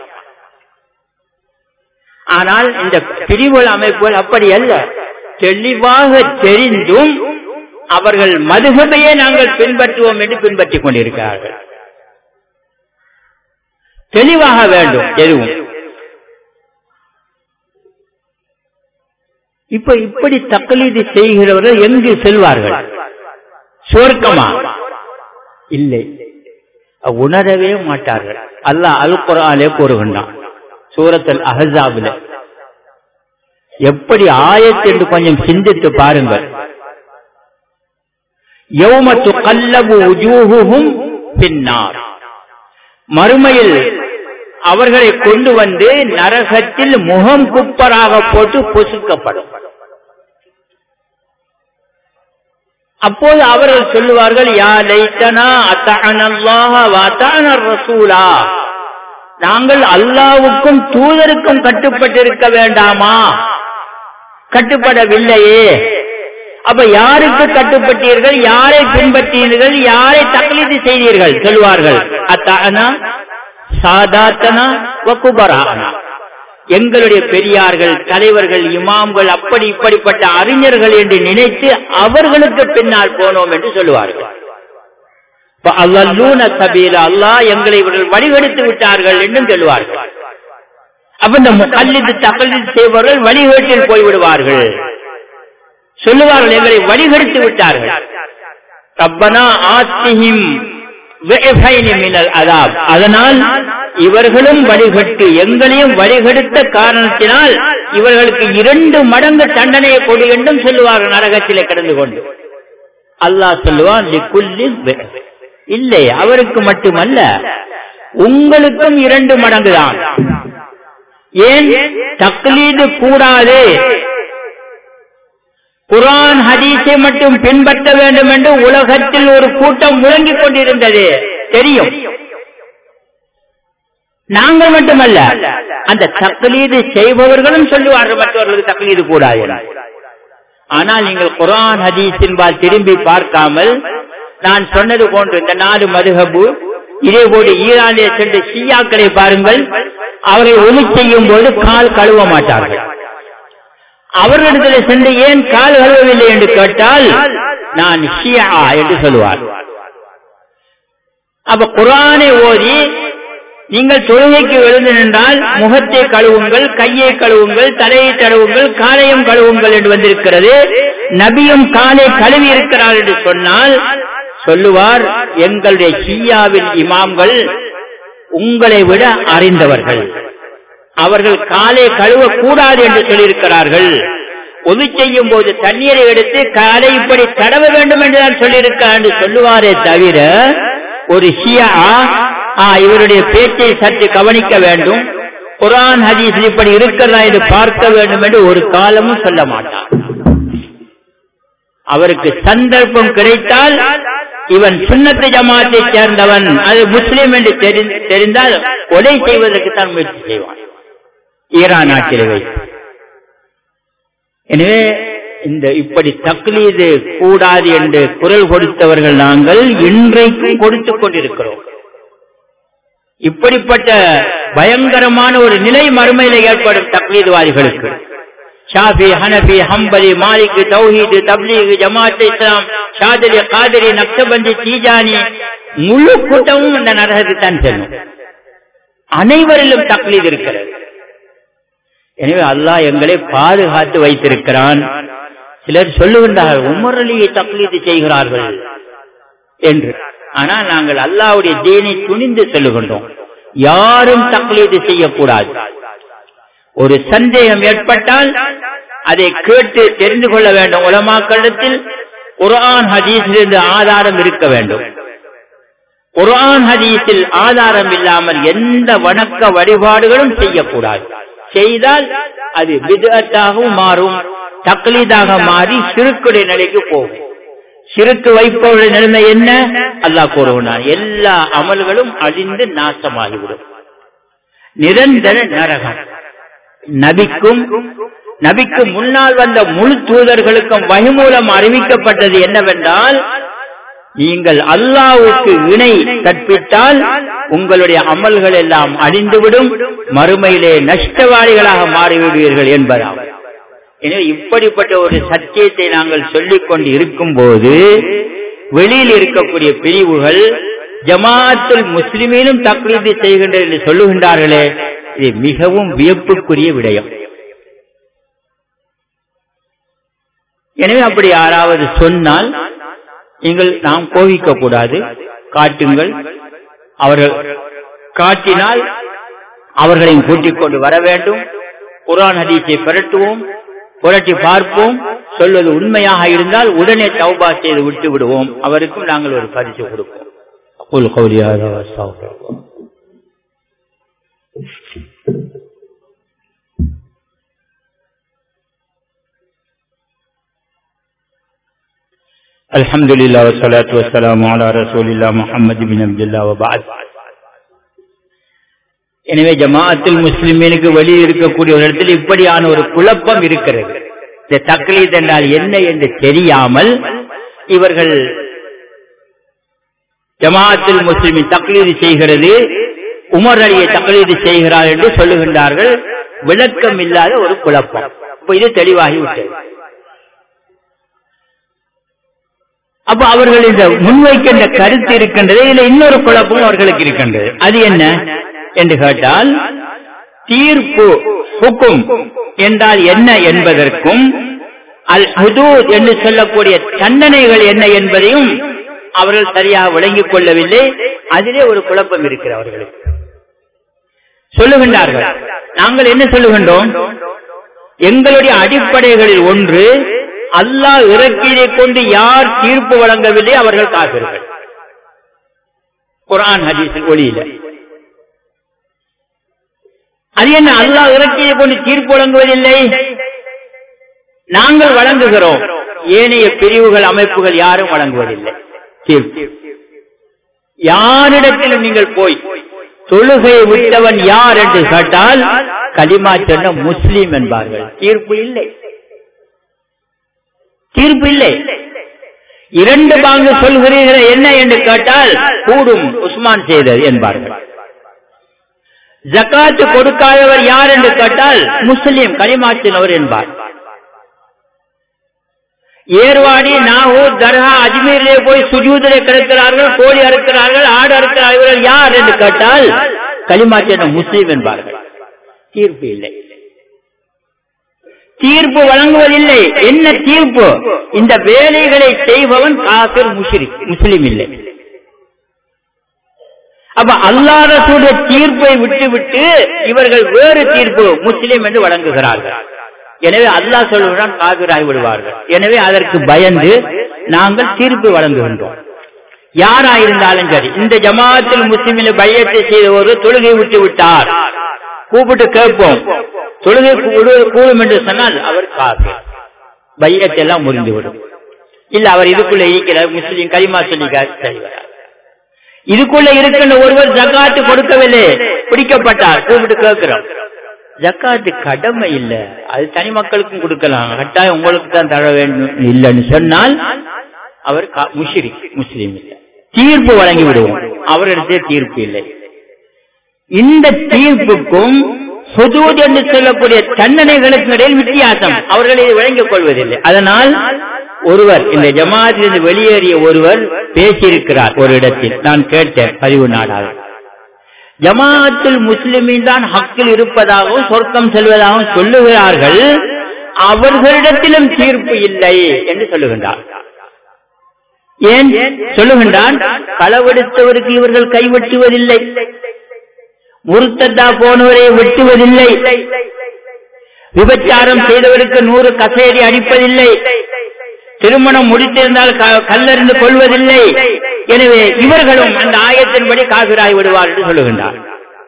ஆனால் இந்த பிரிவுகள் அமைப்புகள் அப்படி அல்ல தெளிவாக தெரிந்தும் அவர்கள் மதுகபையே நாங்கள் பின்பற்றுவோம் என்று பின்பற்றிக் கொண்டிருக்கிறார்கள் தெளிவாக வேண்டும் எதுவும் இப்ப இப்படி தக்கலீது செய்கிறவர்கள் எங்கு செல்வார்கள் சுவர்க்கமா இல்லை உணரவே மாட்டார்கள் அல்லாஹ் அல் குராலே கூறுகின்றான் சூரத்தல் அஹாபில் எப்படி ஆயத்து என்று கொஞ்சம் சிந்தித்து பாருங்கள் யௌமத்து கல்லபு உஜூஹும் பின்னார் மறுமையில் அவர்களை கொண்டு வந்து நரகத்தில் முகம் குப்பராக போட்டு பொசுக்கப்படும் அப்போது அவர்கள் சொல்லுவார்கள் யா லைத்தனா அத்தனல்லாஹ வத்தனர் ரசூலா நாங்கள் அல்லாவுக்கும் தூதருக்கும் கட்டுப்பட்டிருக்க வேண்டாமா கட்டுப்படவில்லையே அப்ப யாருக்கு கட்டுப்பட்டீர்கள் யாரை பின்பற்றினீர்கள் யாரை தக்லீது செய்தீர்கள் சொல்வார்கள் அத்தானா சாதாத்தனா வக்குபரானா எங்களுடைய பெரியார்கள் தலைவர்கள் இமாம்கள் அப்படி இப்படிப்பட்ட அறிஞர்கள் என்று நினைத்து அவர்களுக்கு பின்னால் போனோம் என்று சொல்லுவார்கள் அல்லாஹ் எங்களை இவர்கள் வழிகெடுத்து விட்டார்கள் என்றும் சொல்லுவார்கள் அப்ப இந்த முகல்லித்து தகலிது செய்பவர்கள் வழிகேட்டில் போய்விடுவார்கள் சொல்லுவார்கள் எங்களை வழிகெடுத்து விட்டார்கள் ரப்பனா ஆத்திஹிம் அதனால் இவர்களும் வழிகட்டு எங்களையும் வழிகெடுத்த காரணத்தினால் இவர்களுக்கு இரண்டு மடங்கு தண்டனையை கொடு என்றும் சொல்லுவார்கள் நரகத்திலே கிடந்து கொண்டு அல்லாஹ் சொல்லுவான் இல்லை அவருக்கு மட்டுமல்ல உங்களுக்கும் இரண்டு மடங்கு தான் ஏன் தக்லீது கூடாது குரான் ஹதீஸை மட்டும் பின்பற்ற வேண்டும் என்று உலகத்தில் ஒரு கூட்டம் முழங்கிக் கொண்டிருந்தது தெரியும் நாங்கள் மட்டுமல்ல அந்த தக்லீது செய்பவர்களும் சொல்லுவார்கள் மற்றவர்களுக்கு தக்லீது கூடாது ஆனால் நீங்கள் குரான் ஹதீஸின்பால் திரும்பி பார்க்காமல் நான் சொன்னது போன்று இந்த நாடு மதுகபு இதே போல ஈரானிலே சென்று ஷியாக்களை பாருங்கள் அவரை ஒளி செய்யும் போது கால் கழுவ மாட்டார்கள் அவர்களிடத்தில் சென்று ஏன் கால் கழுவவில்லை என்று கேட்டால் நான் ஷியா என்று சொல்லுவார் அப்ப குரானை ஓதி நீங்கள் தொழுகைக்கு எழுந்து நின்றால் முகத்தை கழுவுங்கள் கையை கழுவுங்கள் தலையை தடவுங்கள் காலையும் கழுவுங்கள் என்று வந்திருக்கிறது நபியும் காலை கழுவி இருக்கிறார் என்று சொன்னால் சொல்லுவார் எங்களுடைய ஷியாவின் இமாம்கள் உங்களை விட அறிந்தவர்கள் அவர்கள் காலை கழுவ கூடாது என்று சொல்லியிருக்கிறார்கள் ஒது செய்யும் போது தண்ணீரை எடுத்து காலை இப்படி தடவ வேண்டும் என்று நான் சொல்லியிருக்கார் என்று சொல்லுவாரே தவிர ஒரு ஷியா இவருடைய பேச்சை சற்று கவனிக்க வேண்டும் குரான் ஹதீஸ் இப்படி இருக்கிறதா என்று பார்க்க வேண்டும் என்று ஒரு காலமும் சொல்ல மாட்டார் அவருக்கு சந்தர்ப்பம் கிடைத்தால் இவன் சுண்ணத்து ஜமாத்தை சேர்ந்தவன் அது முஸ்லீம் என்று தெரிந்தால் கொலை செய்வதற்கு தான் முயற்சி செய்வான் ஈரான் நாட்டில் வைத்து எனவே இந்த இப்படி தக்லீது கூடாது என்று குரல் கொடுத்தவர்கள் நாங்கள் இன்றைக்கும் கொடுத்துக் கொண்டிருக்கிறோம் இப்படிப்பட்ட பயங்கரமான ஒரு நிலை மறுமையில ஏற்படும் தக்லீதுவாதிகளுக்கு ஷாஃபி ஹனபி ஹம்பலி மாலிக் தௌஹீது தப்லீக் ஜமாத் இஸ்லாம் ஷாதிரி காதிரி நக்சபந்தி தீஜானி முழு கூட்டமும் இந்த நரகத்துக்கு தான் செல்லும் அனைவரிலும் தக்லீது இருக்கிறது எனவே அல்லாஹ் எங்களை பாதுகாத்து வைத்திருக்கிறான் சிலர் சொல்லுகின்றார்கள் உமர் அலியை தக்லீது செய்கிறார்கள் என்று ஆனால் நாங்கள் அல்லாவுடைய தீனை துணிந்து சொல்லுகின்றோம் யாரும் தக்லீது செய்யக்கூடாது ஒரு சந்தேகம் ஏற்பட்டால் அதை கேட்டு தெரிந்து கொள்ள வேண்டும் உலமாக்களிடத்தில் குரான் ஹதீஸிலிருந்து ஆதாரம் இருக்க வேண்டும் குரான் ஹதீஸில் ஆதாரம் இல்லாமல் எந்த வணக்க வழிபாடுகளும் செய்யக்கூடாது செய்தால் அது விதத்தாகவும் மாறும் தக்லீதாக மாறி சிறுக்குடைய நிலைக்கு போகும் சிறுக்கு வைப்பவருடைய நிலைமை என்ன அல்லாஹ் கூறுகிறான் எல்லா அமல்களும் அழிந்து நாசமாகிவிடும் நிரந்தர நரகம் நபிக்கும் நபிக்கு முன்னால் வந்த முழு தூதர்களுக்கும் வகை மூலம் அறிவிக்கப்பட்டது என்னவென்றால் நீங்கள் அல்லாவுக்கு இணை கற்பித்தால் உங்களுடைய அமல்கள் எல்லாம் அழிந்துவிடும் மறுமையிலே நஷ்டவாளிகளாக மாறிவிடுவீர்கள் என்பதாம் எனவே இப்படிப்பட்ட ஒரு சத்தியத்தை நாங்கள் சொல்லிக் கொண்டு இருக்கும் போது வெளியில் இருக்கக்கூடிய பிரிவுகள் ஜமாத்துல் முஸ்லிமிலும் தக்லீது செய்கின்ற என்று சொல்லுகின்றார்களே இது மிகவும் வியப்புக்குரிய விடயம் எனவே அப்படி யாராவது சொன்னால் நீங்கள் நாம் கோவிக்க கூடாது காட்டுங்கள் அவர்கள் காட்டினால் அவர்களையும் கூட்டிக் கொண்டு வர வேண்டும் குரான் ஹதீஸை புரட்டுவோம் புரட்டி பார்ப்போம் சொல்வது உண்மையாக இருந்தால் உடனே தௌபா செய்து விட்டு விடுவோம் அவருக்கும் நாங்கள் ஒரு பரிசு கொடுப்போம் قل قولي هذا واستغفر الله الحمد لله والصلاة والسلام على رسول الله محمد بن عبد الله وبعد எனவே ஜமாஅத்தில் முஸ்லிமீனுக்கு வெளியில் இருக்கக்கூடிய ஒரு இடத்தில் இப்படியான ஒரு குழப்பம் இருக்கிறது இந்த தக்லீத் என்றால் என்ன என்று தெரியாமல் இவர்கள் ஜமாத்தில் முஸ்லிமின் தக்லீது செய்கிறது உமர் அலியை தக்லீது செய்கிறார் என்று சொல்லுகின்றார்கள் விளக்கம் இல்லாத ஒரு குழப்பம் இப்ப இது தெளிவாகி விட்டது அப்ப அவர்கள் இந்த முன்வைக்கின்ற கருத்து இருக்கின்றது இதுல இன்னொரு குழப்பம் அவர்களுக்கு இருக்கின்றது அது என்ன என்று கேட்டால் தீர்ப்பு ஹுக்கும் என்றால் என்ன என்பதற்கும் அல் ஹுதூத் என்று சொல்லக்கூடிய தண்டனைகள் என்ன என்பதையும் அவர்கள் சரியாக விளங்கிக் கொள்ளவில்லை அதிலே ஒரு குழப்பம் இருக்கிற அவர்களுக்கு சொல்லுகின்றார்கள் நாங்கள் என்ன சொல்லுகின்றோம் எங்களுடைய அடிப்படைகளில் ஒன்று அல்லாஹ் இறக்கியதை கொண்டு யார் தீர்ப்பு வழங்கவில்லை அவர்கள் காப்பீர்கள் குரான் ஹதீஸில் ஒளியில அது என்ன அல்லாஹ் இறக்கியதை கொண்டு தீர்ப்பு வழங்குவதில்லை நாங்கள் வழங்குகிறோம் ஏனைய பிரிவுகள் அமைப்புகள் யாரும் வழங்குவதில்லை தீர்ப்பு யாரிடத்திலும் நீங்கள் போய் தொழுகை விட்டவன் யார் என்று கேட்டால் களிமா சொன்ன முஸ்லீம் என்பார்கள் தீர்ப்பு இல்லை தீர்ப்பு இல்லை இரண்டு பாங்கு சொல்கிறீர்கள் என்ன என்று கேட்டால் கூடும் உஸ்மான் செய்தது என்பார்கள் ஜக்காத்து கொடுக்காதவர் யார் என்று கேட்டால் முஸ்லீம் களிமாற்றினவர் என்பார் ஏர்வாடி நாகூர் தர்கா அஜ்மீரிலே போய் சுஜூதிலே கிடக்கிறார்கள் கோழி அறுக்கிறார்கள் ஆடு அறுக்கிறார்கள் யார் என்று கேட்டால் களிமாற்றின முஸ்லீம் என்பார்கள் தீர்ப்பு இல்லை தீர்ப்பு வழங்குவதில்லை என்ன தீர்ப்பு இந்த வேலைகளை செய்பவன் காபிர் முஷ்ரிக் முஸ்லிம் இல்லை அப்ப அல்லாத தீர்ப்பை விட்டு விட்டு இவர்கள் வேறு தீர்ப்பு முஸ்லிம் என்று வழங்குகிறார்கள் எனவே அல்லாஹ் சொல்லுகிறான் காபிராய் விடுவார்கள் எனவே அதற்கு பயந்து நாங்கள் தீர்ப்பு வழங்குகின்றோம் யாராயிருந்தாலும் சரி இந்த ஜமாத்தில் முஸ்லிமில் பையத்தை செய்த ஒரு தொழுகை விட்டு விட்டார் கூப்பிட்டு கேட்போம் தொழுகை கூடும் என்று சொன்னால் அவர் காபி பையத்தை எல்லாம் முறிந்துவிடும் இல்ல அவர் இதுக்குள்ள இருக்கிறார் முஸ்லீம் கரிமா சொல்லி செய்வார் இதுக்குள்ள இருக்கின்ற ஒருவர் ஜக்காத்து கொடுக்கவில்லை பிடிக்கப்பட்டார் கூப்பிட்டு கேட்கிறோம் ஜக்காத்து கடமை இல்ல அது தனி மக்களுக்கும் கொடுக்கலாம் கட்டாயம் உங்களுக்கு தான் தர வேண்டும் இல்லைன்னு சொன்னால் அவர் முஷிரி முஸ்லீம் இல்லை தீர்ப்பு வழங்கி விடுவோம் அவரிடத்தே தீர்ப்பு இல்லை இந்த தீர்ப்புக்கும் சுதூத் என்று சொல்லக்கூடிய தண்டனைகளுக்கு இடையில் வித்தியாசம் அவர்கள் இதை விளங்கிக் கொள்வதில்லை அதனால் ஒருவர் இந்த ஜமாத்திலிருந்து வெளியேறிய ஒருவர் பேசியிருக்கிறார் ஒரு இடத்தில் நான் கேட்டேன் பதிவு நாடாக ஜமாத்தில் முஸ்லிமின் தான் ஹக்கில் இருப்பதாகவும் சொர்க்கம் செல்வதாகவும் சொல்லுகிறார்கள் அவர்களிடத்திலும் தீர்ப்பு இல்லை என்று சொல்லுகின்றார் ஏன் சொல்லுகின்றான் களவெடுத்தவருக்கு இவர்கள் கைவெட்டுவதில்லை முருத்தத்தா போனவரை வெட்டுவதில்லை விபச்சாரம் செய்தவருக்கு நூறு கசேரி அடிப்பதில்லை திருமணம் முடித்திருந்தால் கல்லறிந்து கொள்வதில்லை எனவே இவர்களும் அந்த ஆயத்தின்படி காபிராய் விடுவார் என்று சொல்லுகின்றார்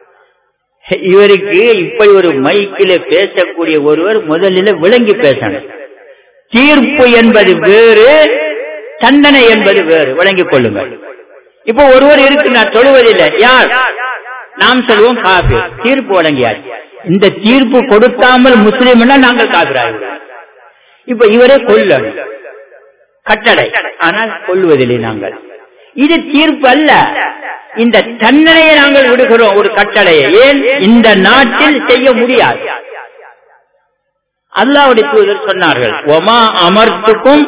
இவருக்கு இப்படி ஒரு மைக்கில பேசக்கூடிய ஒருவர் முதலில் விளங்கி பேசணும் தீர்ப்பு என்பது வேறு தண்டனை என்பது வேறு விளங்கிக் கொள்ளுங்கள் இப்போ ஒருவர் இருக்கிறார் தொழுவதில்லை யார் நாம் சொல்வோம் காபி தீர்ப்பு வழங்கியாச்சு இந்த தீர்ப்பு கொடுக்காமல் முஸ்லீம் நாங்கள் காபிராகிறோம் இப்ப இவரே கொல்லணும் கட்டளை ஆனால் கொள்வதில்லை நாங்கள் இது தீர்ப்பு அல்ல இந்த தண்டனையை நாங்கள் விடுகிறோம் ஒரு கட்டளையை ஏன் இந்த நாட்டில் செய்ய முடியாது அல்லாவுடைய தூதர் சொன்னார்கள் ஒமா அமர்த்துக்கும்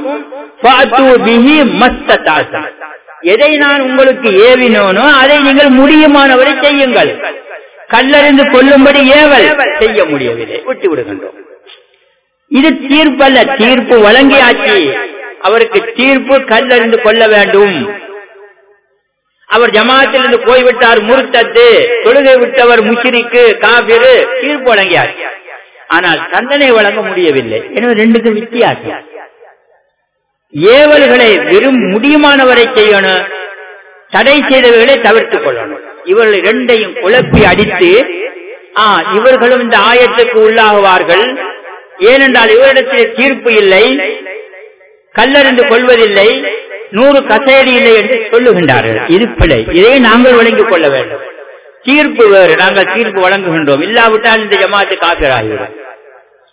எதை நான் உங்களுக்கு ஏவினோனோ அதை நீங்கள் முடியுமானவரை செய்யுங்கள் கல்லறிந்து கொள்ளும்படி ஏவல் செய்ய முடியவில்லை விட்டு விடுகின்றோம் இது தீர்ப்பு அல்ல தீர்ப்பு வழங்கியாச்சு அவருக்கு தீர்ப்பு கல்லறிந்து கொள்ள வேண்டும் அவர் ஜமாத்திலிருந்து போய்விட்டார் முருத்தத்து தொழுகை விட்டவர் முஷிரிக்கு காபிரு தீர்ப்பு வழங்கியார் ஆனால் தண்டனை வழங்க முடியவில்லை எனவே ரெண்டுக்கும் வித்தியாசம் ஏவல்களை வெறும் முடியுமானவரை செய்யணும் தடை செய்தவர்களை தவிர்த்துக் கொள்ளணும் இவர்கள் இரண்டையும் குழப்பி அடித்து ஆ இவர்களும் இந்த ஆயத்துக்கு உள்ளாகுவார்கள் ஏனென்றால் இவரிடத்தில் தீர்ப்பு இல்லை கல்லறிந்து கொள்வதில்லை நூறு கசேரி இல்லை என்று சொல்லுகின்றார்கள் இது பிழை இதை நாங்கள் வழங்கிக் கொள்ள வேண்டும் தீர்ப்பு வேறு நாங்கள் தீர்ப்பு வழங்குகின்றோம் இல்லாவிட்டால் இந்த ஜமாத்து காப்பிராகிவிடும்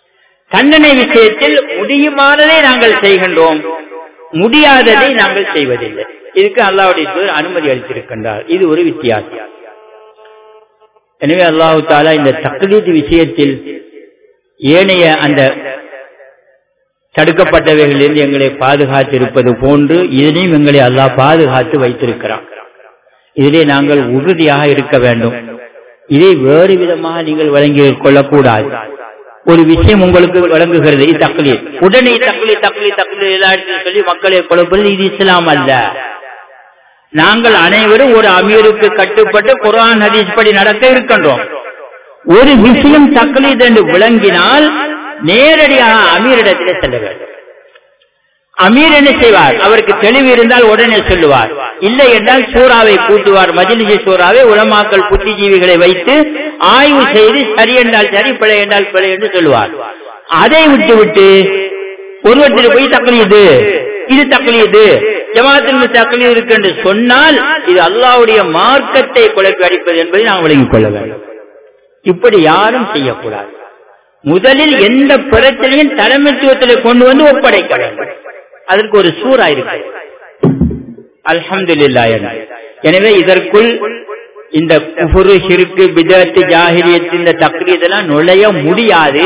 தண்டனை விஷயத்தில் முடியுமானதை நாங்கள் செய்கின்றோம் முடியாததை நாங்கள் செய்வதில்லை இதுக்கு அல்லாவுடைய தூதர் அனுமதி அளித்திருக்கின்றார் இது ஒரு வித்தியாசம் எனவே அல்லாஹு தாலா இந்த தக்லீத் விஷயத்தில் ஏனைய அந்த தடுக்கப்பட்டவைகளிலிருந்து எங்களை பாதுகாத்திருப்பது போன்று இதனையும் எங்களை அல்லாஹ் பாதுகாத்து வைத்திருக்கிறான் இதிலே நாங்கள் உறுதியாக இருக்க வேண்டும் இதை வேறு விதமாக நீங்கள் வழங்கிக் கொள்ளக்கூடாது ஒரு விஷயம் உங்களுக்கு வழங்குகிறது தக்லி உடனே தக்லி தக்லி தக்லி சொல்லி மக்களை குழப்பது இது இஸ்லாம் அல்ல நாங்கள் அனைவரும் ஒரு அமீருக்கு கட்டுப்பட்டு குரான் ஹதீஸ் படி நடக்க இருக்கின்றோம் ஒரு விஷயம் தக்லீத் என்று விளங்கினால் நேரடியாக அமீரிடத்திலே செல்ல வேண்டும் அமீர் என்ன செய்வார் அவருக்கு தெளிவு இருந்தால் உடனே சொல்லுவார் இல்லை என்றால் சூறாவை கூட்டுவார் மஜிலிசி சூறாவை உலமாக்கல் புத்திஜீவிகளை வைத்து ஆய்வு செய்து சரி என்றால் சரி பிழை என்றால் பிழை என்று சொல்லுவார் அதை விட்டு விட்டு ஒருவற்றில் போய் தக்லீது இது தக்லீது ஜமாத்தின் தக்லீது இருக்கு என்று சொன்னால் இது அல்லாவுடைய மார்க்கத்தை குழப்பி அடிப்பது என்பதை நாம் விளங்கிக் கொள்ள வேண்டும் இப்படி யாரும் செய்யக்கூடாது முதலில் எந்த பிரச்சனையும் தலைமைத்துவத்தில் கொண்டு வந்து ஒப்படைக்க வேண்டும் அதற்கு ஒரு சூறா இருக்கு அல்ஹம்துல்லா எனவே இதற்குள் இந்த குஃபுரு சிறுக்கு பிதத்து ஜாகிரியத்து இந்த தக்ரீதெல்லாம் நுழைய முடியாது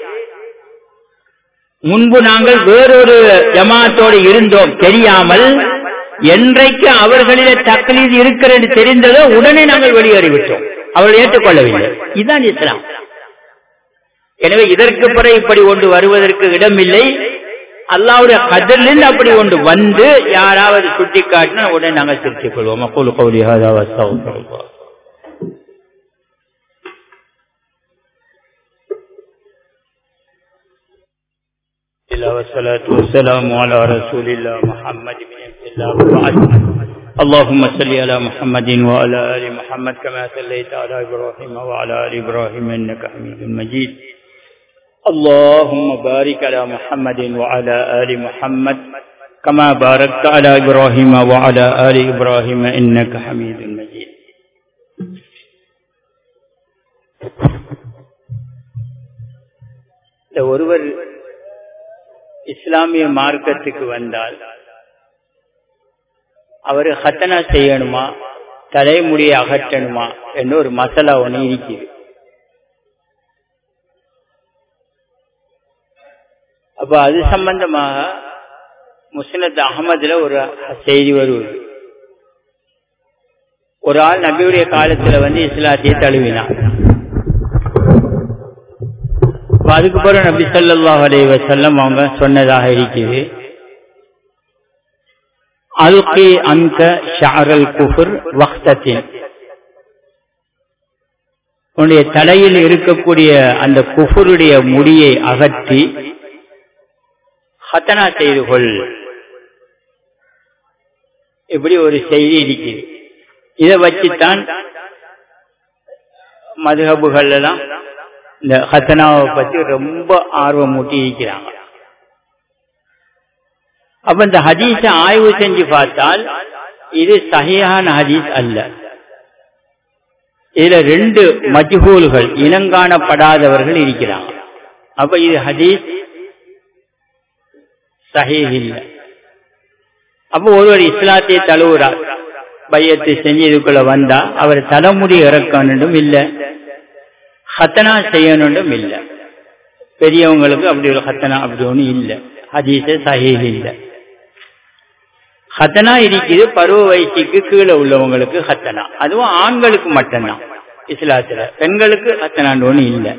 முன்பு நாங்கள் வேறொரு ஜமாத்தோடு இருந்தோம் தெரியாமல் என்றைக்கு அவர்களிலே தக்லீது இருக்கிறது தெரிந்ததோ உடனே நாங்கள் வெளியேறிவிட்டோம் அவர்கள் ஏற்றுக்கொள்ளவில்லை இதுதான் இஸ்லாம் எனவே இதற்கு பிறகு இப்படி ஒன்று வருவதற்கு இடமில்லை அல்லாவுடைய கதலில் அப்படி ஒன்று வந்து யாராவது சுட்டி காட்டினா உடனே நாங்கள் திருத்திக் கொள்வோம் அக்கூல் கௌலி ஹாதா வஸ்தகுல்லாஹ் والصلاة والسلام على رسول الله محمد بن عبد الله وبعد اللهم صل على محمد وعلى آل محمد كما صليت على إبراهيم وعلى آل إبراهيم إنك حميد مجيد اللهم بارك على محمد وعلى آل محمد كما باركت على إبراهيم وعلى آل إبراهيم إنك حميد مجيد ஒருவர் இஸ்லாமிய மார்க்கத்துக்கு வந்தால் அவர் ஹத்தனா செய்யணுமா தலைமுடியை அகற்றணுமா என்று ஒரு மசாலா ஒன்று இருக்குது அப்ப அது சம்பந்தமாக முஸ்னத் அகமதுல ஒரு செய்தி வருவது ஒரு ஆள் நபியுடைய காலத்துல வந்து இஸ்லாத்தையே தழுவினான் அதுக்கு பிறகு நபி சொல்லாஹ் அலி வசல்லம் அவங்க சொன்னதாக இருக்குது அல்கி அங்க ஷாரல் குஃபுர் வக்தத்தின் உன்னுடைய தலையில் இருக்கக்கூடிய அந்த குஃபுருடைய முடியை அகற்றி ஹத்தனா செய்து கொள் இப்படி ஒரு செய்தி இருக்குது இதை வச்சுத்தான் மதுஹபுகள் எல்லாம் இந்த ஹத்தனாவை பத்தி ரொம்ப ஆர்வம் மூட்டி இருக்கிறாங்க அப்ப இந்த ஹதீஸ ஆய்வு செஞ்சு பார்த்தால் இது சகையான ஹதீஸ் அல்ல இதுல ரெண்டு மஜ்ஹூல்கள் இனங்காணப்படாதவர்கள் இருக்கிறாங்க அப்ப இது ஹதீஸ் சஹீஹ் இல்ல அப்போ ஒருவர் இஸ்லாத்தை தழுவுறார் பையத்தை செஞ்சு இதுக்குள்ள வந்தா அவர் தலைமுடி இறக்கணும் இல்ல ஹத்தனா செய்யணும் இல்ல பெரியவங்களுக்கு அப்படி ஒரு ஹத்தனா அப்படி ஒண்ணு இல்ல ஹதீஸ சஹீஹ் இல்ல ஹத்தனா இருக்குது பருவ வயசுக்கு கீழே உள்ளவங்களுக்கு ஹத்தனா அதுவும் ஆண்களுக்கு மட்டும்தான் இஸ்லாத்துல பெண்களுக்கு ஹத்தனான்னு ஒண்ணு இல்லை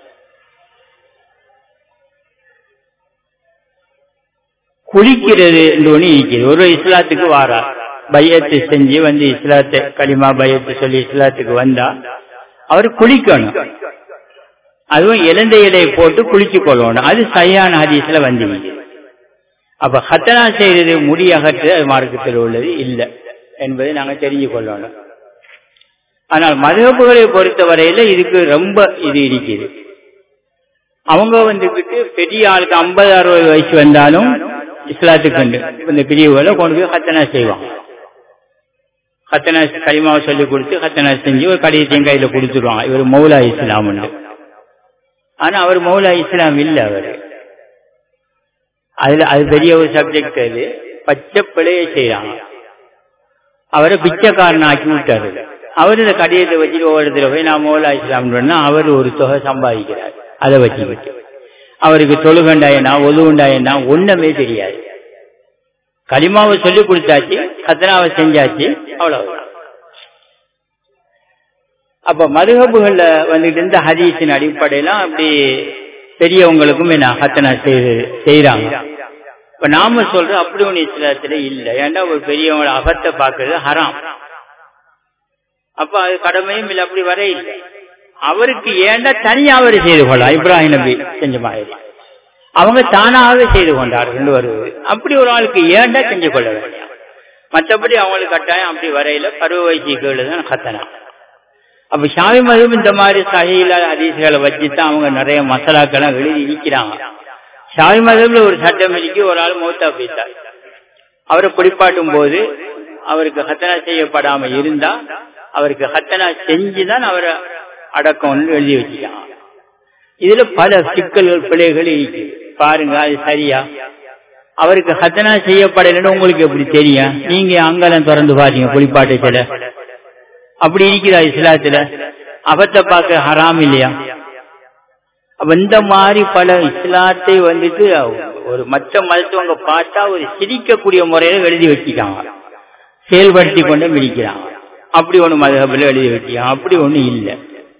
குளிக்கிறது ஒண்ணு இருக்குது ஒரு இஸ்லாத்துக்கு வாரா பையத்தை செஞ்சு வந்து இஸ்லாத்தை களிமா பையத்தை சொல்லி இஸ்லாத்துக்கு வந்தா அவர் குளிக்கணும் அதுவும் இழந்த இலையை போட்டு குளிச்சு கொள்ளணும் அது சரியான ஹதீஸ்ல வந்து அப்ப ஹத்தனா செய்யறது முடி அகற்று அது மார்க்கத்தில் உள்ளது இல்லை என்பதை நாங்க தெரிஞ்சு கொள்ளணும் ஆனால் மதகுகளை பொறுத்தவரையில இதுக்கு ரொம்ப இது இருக்குது அவங்க வந்துகிட்டு பெரிய ஆளுக்கு ஐம்பது அறுபது வயசு வந்தாலும் இஸ்லாத்துக்கு உண்டு இந்த பிரிவுகளை கொண்டு போய் ஹத்தனா செய்வாங்க ஹத்தனா களிமாவை சொல்லி கொடுத்து ஹத்தனா செஞ்சு ஒரு கடிதத்தையும் கையில கொடுத்துருவாங்க இவர் மௌலா இஸ்லாம் உண்டு ஆனா அவர் மௌலா இஸ்லாம் இல்ல அவரு அதுல அது பெரிய ஒரு சப்ஜெக்ட் அது பச்சை பிழைய செய்யறாங்க அவரை பிச்சைக்காரன் ஆக்கி விட்டாரு அவர் இந்த கடிதத்தை வச்சுட்டு ஒவ்வொரு இடத்துல போய் நான் மௌலா இஸ்லாம் சொன்னா அவர் ஒரு தொகை சம்பாதிக்கிறார் அதை வச்சுக்கிட்டு அவருக்கு தொழுகண்டாயனா ஒழுகுண்டாயனா ஒண்ணுமே தெரியாது களிமாவை சொல்லி கொடுத்தாச்சு கத்தனாவை செஞ்சாச்சு அவ்வளவுதான் அப்ப மதுகபுகள்ல வந்துட்டு இந்த ஹதீஸின் அடிப்படையில அப்படி பெரியவங்களுக்கும் என்ன ஹத்தனா செய்யறாங்க இப்ப நாம சொல்ற அப்படி ஒண்ணு இஸ்லாத்துல இல்ல ஏன்னா ஒரு பெரியவங்கள அகத்தை பாக்குறது ஹராம் அப்ப அது கடமையும் இல்லை அப்படி வர இல்லை அவருக்கு ஏண்டா தனியா அவர் செய்து கொள்ளலாம் இப்ராஹிம் நபி செஞ்ச மாதிரி அவங்க தானாகவே செய்து கொண்டார்கள் வருவது அப்படி ஒரு ஆளுக்கு ஏண்டா செஞ்சு கொள்ள வேண்டாம் மற்றபடி அவங்களுக்கு கட்டாயம் அப்படி வரையில பருவ வயசுக்கு தான் கத்தனா அப்ப ஷாமி மதம் இந்த மாதிரி சகையில அதிசயங்களை வச்சுதான் அவங்க நிறைய மசாலாக்களை எழுதி இருக்கிறாங்க ஷாமி மதம்ல ஒரு சட்டம் இருக்கு ஒரு ஆள் மௌத்தா போயிட்டார் அவரை குளிப்பாட்டும் போது அவருக்கு ஹத்தனா செய்யப்படாம இருந்தா அவருக்கு ஹத்தனா செஞ்சுதான் அவரை அடக்கம்னு எழுதி வச்சுட்டாங்க இதுல பல சிக்கல்கள் பிழைகள் இருக்கு பாருங்க அது சரியா அவருக்கு ஹத்தனா செய்யப்படலைன்னு உங்களுக்கு எப்படி தெரியும் நீங்க அங்கெல்லாம் திறந்து பாத்தீங்க குளிப்பாட்டத்துல அப்படி இருக்குதா இஸ்லாத்துல அபத்தை பார்க்க ஹராம் இல்லையா அப்ப இந்த மாதிரி பல இஸ்லாத்தை வந்துட்டு ஒரு மற்ற மருத்துவங்க பார்த்தா ஒரு சிரிக்கக்கூடிய முறையில எழுதி வச்சுக்காங்க செயல்படுத்தி கொண்டு மிதிக்கிறாங்க அப்படி ஒண்ணு மதகபில் எழுதி வச்சுக்காங்க அப்படி ஒண்ணு இல்லை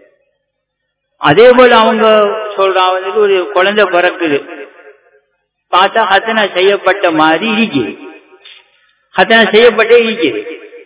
அதே போல அவங்க சொல்றாங்க வந்துட்டு ஒரு குழந்தை பிறக்குது பார்த்தா ஹத்தனா செய்யப்பட்ட மாதிரி இருக்குது ஹத்தனா செய்யப்பட்டே இருக்குது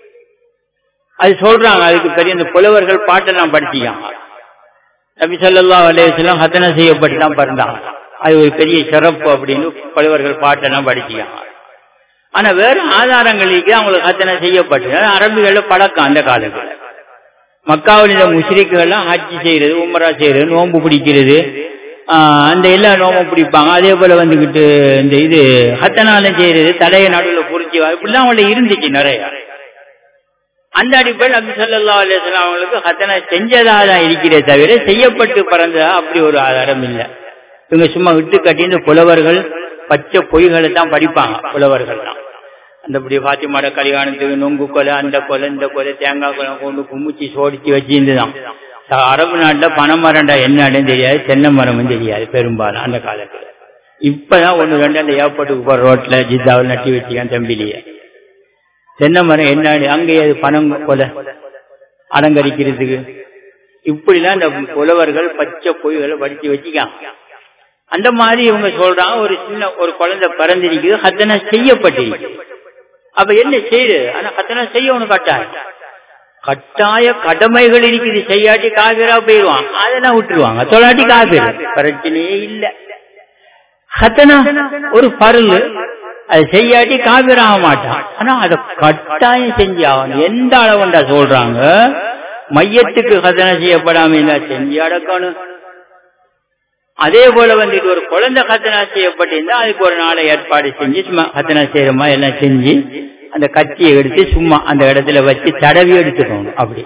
அது சொல்றாங்க அதுக்கு பெரிய இந்த புலவர்கள் பாட்டெல்லாம் படிச்சுக்காங்க நபி சொல்லா அலையம் ஹத்தனா செய்யப்பட்டு தான் பிறந்தாங்க அது ஒரு பெரிய சிறப்பு அப்படின்னு புலவர்கள் பாட்டெல்லாம் படிச்சுக்காங்க ஆனா வேற ஆதாரங்களுக்கு அவங்களுக்கு ஹத்தனா செய்யப்பட்டு அரபிகள பழக்கம் அந்த காலத்துல மக்காவில் இந்த முஸ்ரிக்குகள்லாம் ஆட்சி செய்யறது உமரா செய்யறது நோன்பு பிடிக்கிறது அந்த எல்லா நோம்பும் பிடிப்பாங்க அதே போல வந்துகிட்டு இந்த இது ஹத்தனாலம் செய்யறது தலைய நடுவில் புரிச்சு இப்படிலாம் அவங்கள இருந்துச்சு நிறைய அந்த அடிப்படையில் அபி சல்லா அலிஸ்லாம் அவங்களுக்கு ஹத்தனா செஞ்சதா தான் இருக்கிறே தவிர செய்யப்பட்டு பிறந்ததா அப்படி ஒரு ஆதாரம் இல்லை இவங்க சும்மா விட்டு கட்டி இந்த புலவர்கள் பச்சை பொய்களை தான் படிப்பாங்க புலவர்கள் தான் அந்த இப்படி பாத்திமாட கல்யாணத்துக்கு நொங்கு கொலை அந்த கொலை இந்த கொலை தேங்காய் கொலை கொண்டு கும்பிச்சு சோடிச்சு வச்சிருந்துதான் அரபு நாட்டுல பனைமரம்டா என்னன்னு தெரியாது தென்னை மரமும் தெரியாது பெரும்பாலும் அந்த காலத்துல இப்பதான் ஒண்ணு ரெண்டு அந்த ஏர்போர்ட்டுக்கு போற ரோட்ல ஜித்தாவில் நட்டி வச்சுக்கான் தம்பிலிய தென்னை மரம் என்ன அங்கேயே பணம் கொலை அலங்கரிக்கிறதுக்கு இப்படிலாம் இந்த புலவர்கள் பச்சை பொய்களை படிச்சு வச்சுக்காங்க அந்த மாதிரி இவங்க சொல்றாங்க ஒரு சின்ன ஒரு குழந்தை பிறந்திருக்குது ஹத்தனை செய்யப்பட்டிருக்கு அப்ப என்ன செய்யுது ஆனா ஹத்தனை செய்யணும் கட்டாயம் கட்டாய கடமைகள் இருக்குது செய்யாட்டி காபிரா போயிடுவான் அதெல்லாம் விட்டுருவாங்க தொலாட்டி காபிர் பிரச்சனையே இல்ல ஹத்தனா ஒரு பருள் அது செய்யாட்டி காபிராக மாட்டான் ஆனா அதை கட்டாயம் செஞ்சு ஆகணும் எந்த அளவுண்டா சொல்றாங்க மையத்துக்கு ஹத்தனை செய்யப்படாம இருந்தா செஞ்சு அடக்கணும் அதே போல வந்துட்டு ஒரு குழந்தை ஹத்தனா செய்யப்பட்டிருந்தா அதுக்கு ஒரு நாளை ஏற்பாடு செஞ்சு சும்மா ஹத்தனா செய்யறமா எல்லாம் செஞ்சு அந்த கத்தியை எடுத்து சும்மா அந்த இடத்துல வச்சு தடவி எடுத்துக்கணும் அப்படி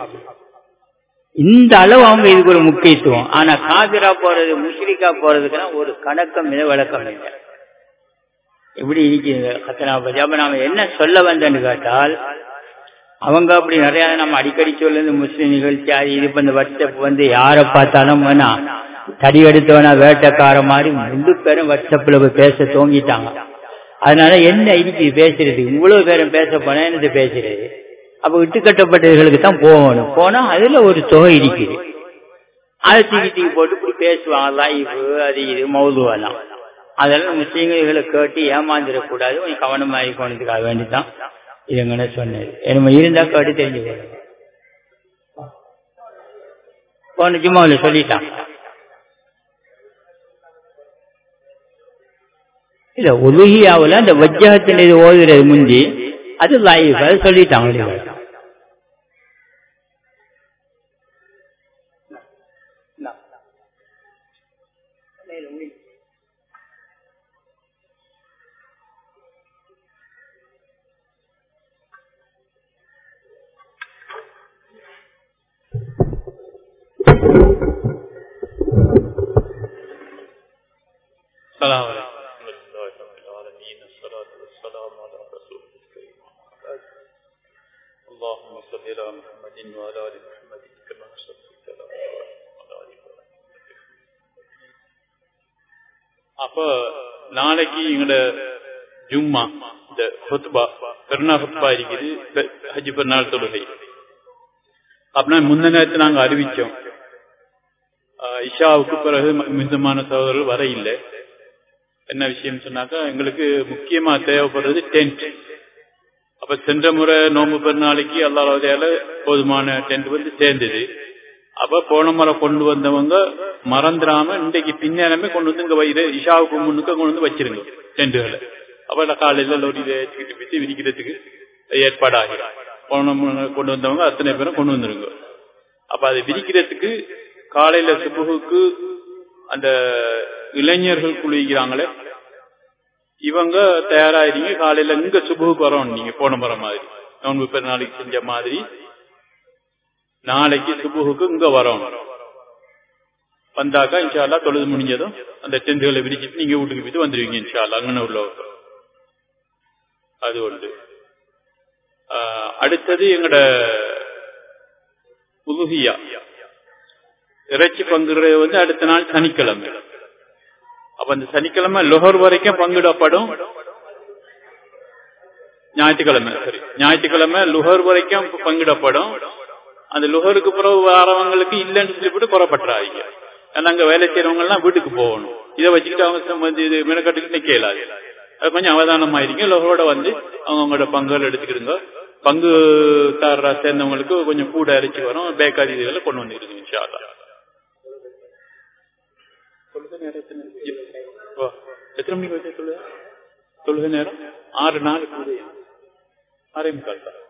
இந்த அளவு அவங்க இதுக்கு ஒரு முக்கியத்துவம் ஆனா காபிரா போறது முஸ்லிக்கா போறதுக்குலாம் ஒரு கணக்கம் மிக விளக்கம் இல்லை எப்படி இருக்குது ஹத்தனா பத்தி அப்ப நாம என்ன சொல்ல வந்தேன்னு கேட்டால் அவங்க அப்படி நிறைய நம்ம அடிக்கடி சொல்லுது முஸ்லிம் நிகழ்ச்சி அது இது இந்த வாட்ஸ்அப் வந்து யாரை பார்த்தாலும் வேணா தடி எடுத்தவனா வேட்டக்கார மாதிரி ரெண்டு பேரும் வாட்ஸ்அப்ல போய் பேச தோங்கிட்டாங்க அதனால என்ன இருக்கு பேசுறது இவ்வளவு பேரும் பேச போனா என்னது பேசுறது அப்ப விட்டுக்கட்டப்பட்டவர்களுக்கு தான் போகணும் போனா அதுல ஒரு தொகை இருக்குது அதை தூக்கி தூக்கி போட்டு இப்படி பேசுவாங்க லைஃப் அது இது மௌதுவெல்லாம் அதெல்லாம் முஸ்லீம்களை கேட்டு ஏமாந்துடக்கூடாது கொஞ்சம் கவனமா இருக்கணுன்றதுக்காக வேண்டிதான் இதுங்கன்னு சொன்னது நம்ம இருந்தா கேட்டு தெரிஞ்சு போன ஜும்மாவில் சொல்லிட்டான் இல்ல ஒலுகியாவில் அந்த வஜ்ஜகத்தின் இது ஓதுறது முந்தி அது லைஃப் அது சொல்லிட்டாங்க السلام عليكم ورحمة الله رب العالمين الصلاة والسلام على رسول الكريم اللهم صل على محمد وعلى آل محمد كما صليت على إبراهيم وعلى آل إبراهيم அப்ப நாளைக்கு எங்களோட ஜும்மா இந்த ஹுத்பா பெருநா ஹுத்பா இருக்குது பெ- ஹஜ் பெருநாள் தொழுகை அப்படின்னா முந்த நேரத்தை நாங்க அறிவிச்சோம் ஆஹ் இஷாவுக்கு பிறகு ம- மிதமான சகோதரர்கள் வர இல்லை என்ன விஷயம் சொன்னாக்கா எங்களுக்கு முக்கியமா தேவைப்படுறது டென்ட் அப்ப சென்ற முறை நோம்பு பெருநாளைக்கு அல்லாஹால போதுமான டென்ட் வந்து சேர்ந்தது அப்ப போன முறை கொண்டு வந்தவங்க மறந்துடாம இன்றைக்கு பின்னேரமே கொண்டு வந்து இங்க வயிறு இஷாவுக்கு முன்னுக்கு கொண்டு வந்து வச்சிருங்க டென்ட்டுகளை அப்ப நான் காலையில லோரியில ஏற்றிக்கிட்டு போயிட்டு விரிக்கிறதுக்கு ஏற்பாடு ஆகிடும் போன முறை கொண்டு வந்தவங்க அத்தனை பேரும் கொண்டு வந்துருங்க அப்ப அதை விரிக்கிறதுக்கு காலையில சுபுகுக்கு அந்த இளைஞர்கள் குளிக்கிறாங்களே இவங்க தயாராயிருங்க காலையில இங்க சுபுகுக்கு வரோம் நீங்க போன முறை மாதிரி நோன்பு பெருநாளைக்கு செஞ்ச மாதிரி நாளைக்கு சுபுகுக்கு இங்க வரோம் வந்தாக்கா இன்ஷால்லா தொழுது முடிஞ்சதும் அந்த டென்ட்டுகளை விரிச்சிட்டு நீங்க வீட்டுக்கு போயிட்டு வந்துருவீங்க இன்ஷால்லா அங்கன உள்ளவங்க அது ஒன்று ஆஹ் அடுத்தது எங்கட உலுகியா இறைச்சி பங்குறது வந்து அடுத்த நாள் சனிக்கிழமை அப்ப அந்த சனிக்கிழமை லொஹர் வரைக்கும் பங்கிடப்படும் ஞாயிற்றுக்கிழமை சரி ஞாயிற்றுக்கிழமை லுஹர் வரைக்கும் பங்கிடப்படும் அந்த லுஹருக்கு பிறகு வரவங்களுக்கு இல்லைன்னு சொல்லிவிட்டு புறப்பட்டுறாங்க ஏன்னா அங்க வேலை செய்யறவங்க எல்லாம் வீட்டுக்கு போகணும் இதை வச்சுக்கிட்டு அவங்க சம்ம- இது மெனக்கட்டுக்கு நிக்கலாது அது கொஞ்சம் அவதானமா இருங்க லொஹரோட வந்து அவங்க அவங்களோட பங்குகள் எடுத்துக்கிடுங்க பங்கு தாரா சேர்ந்தவங்களுக்கு கொஞ்சம் கூட அரைச்சி வரும் பேக்காரி இதுகளை கொண்டு வந்துருங்க இன்ஷா அல்லாஹ். தொழுகை நேரத்துல வா. எத்தனை மணிக்கு வச்சா தொழுகை தொழுகை நேரம் ஆறு நாளுக்கு உதயம் ஆறே முக்கால் தான்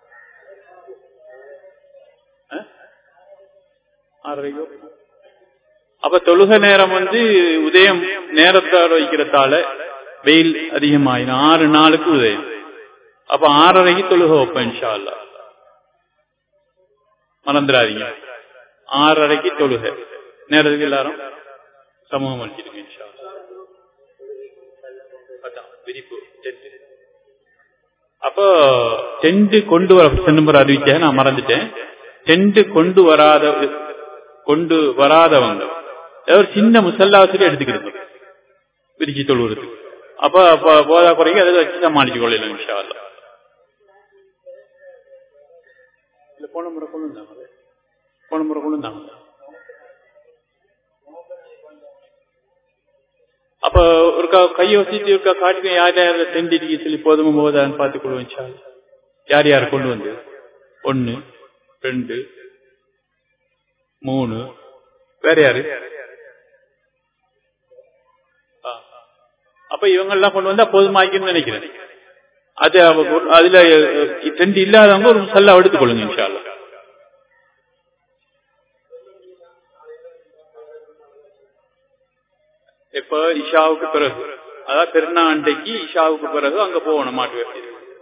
ஆ? ஆறரைக்கோ அப்ப தொழுகை நேரம் வந்து உதயம் நேரத்தோட வைக்கிறதால வெயில் அதிகமாயிரும் ஆறு நாளுக்கு உதயம் அப்ப ஆறரைக்கு தொழுகை வைப்பேன் இன்ஷா அல்லாஹ் மறந்துடாதீங்க ஆறரைக்கு தொழுகை நேரத்துக்கு எல்லாரும் சமூகம் அளிச்சிருங்க இன்ஷா அல்லாஹ். அதான் விரிப்பு டென்ட் அப்போ டென்ட் கொண்டு வர சென்னும்பர் அறிவிச்சேன் நான் மறந்துட்டேன் டென்ட் கொண்டு வராத கொண்டு வராதவங்க ஏதாவது ஒரு சின்ன முசல்லாவசரி எடுத்துக்கிறது விரிச்சு தொழுவுறது அப்ப அப்ப போதா குறைக்கு அதை வச்சு சமாளிச்சு கொள்ளலாம் இன்ஷா அல்லாஹ். இல்ல போன முறை கொண்டு வந்தாங்க போன முறை கொண்டு வந்தாங்க அப்ப ஒரு கையை வச்சுட்டு இருக்கா காட்டுங்க யார் யார் செஞ்சிருக்கீங்க சொல்லி போதுமா போதான்னு பார்த்து கொள்வோம் இன்ஷா அல்லாஹ். யார் யார் கொண்டு வந்து ஒன்னு ரெண்டு மூணு வேற யாரு ஆ. அப்ப இவங்க எல்லாம் கொண்டு வந்தா போதுமாக்கின்னு நினைக்கிறேன் அது அவ- அதுல ரெண்டு இல்லாதவங்க ஒரு முசல்லா எடுத்துக்கொள்ளுங்க இன்ஷா அல்லாஹ். இப்ப இஷாவுக்கு பிறகு அதாவது பெருநா அண்டைக்கு இஷாவுக்கு பிறகு அங்க போகணும் மாட்டு வேலை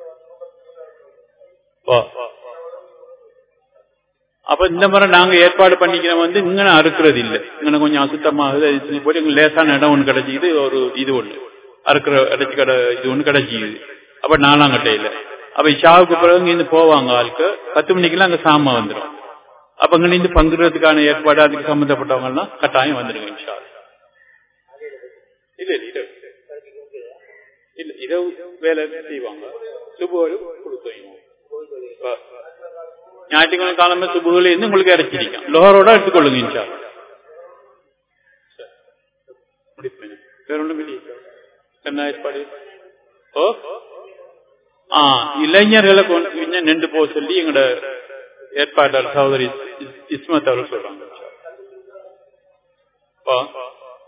வா. அப்ப இந்த முறை நாங்க ஏற்பாடு பண்ணிக்கிறோம் வந்து இங்கன அறுக்கிறது இல்ல இங்கன கொஞ்சம் அசுத்தமாகுது அது சொல்லி போட்டு எங்களுக்கு லேசான இடம் ஒண்ணு கிடைச்சிக்குது ஒரு இது ஒண்ணு அறுக்கிற இடைச்சி கடை இது ஒண்ணு கிடைச்சிக்குது அப்ப நாலாம் கட்டையில அப்ப இஷாவுக்கு பிறகு இங்க இருந்து போவாங்க ஆளுக்கு பத்து மணிக்கெல்லாம் அங்க சாமா வந்துடும் அப்ப இங்க இருந்து பங்குறதுக்கான ஏற்பாடு அதுக்கு சம்பந்தப்பட்டவங்க எல்லாம் கட்டாயம் வந்துருங்க இன்ஷா அல்லாஹ். இல்ல இல்ல இரவு இல்ல இரவு வேலை செய்வாங்க சுபோடு கொடுத்துவீங்க ஞாயிற்றுக்கிழமை காலமே சுபுகளை இருந்து உங்களுக்கு இறச்சிருக்கேன் லோஹரோட எடுத்துக்கொள்ளுங்க இன்ஷா அல்லாஹ். சரி. முடிப்பேன். வேற ஒண்ணும் இல்லையே என்ன ஏற்பாடு ஓ ஆ இளைஞர்களை கொண்டு கொஞ்சம் நின்று போக சொல்லி எங்களோட ஏற்பாட்டாளர் சகோதரி இஸ்- இஸ்மத் அவர் சொல்றாங்க இன்ஷா அல்லாஹ். வா.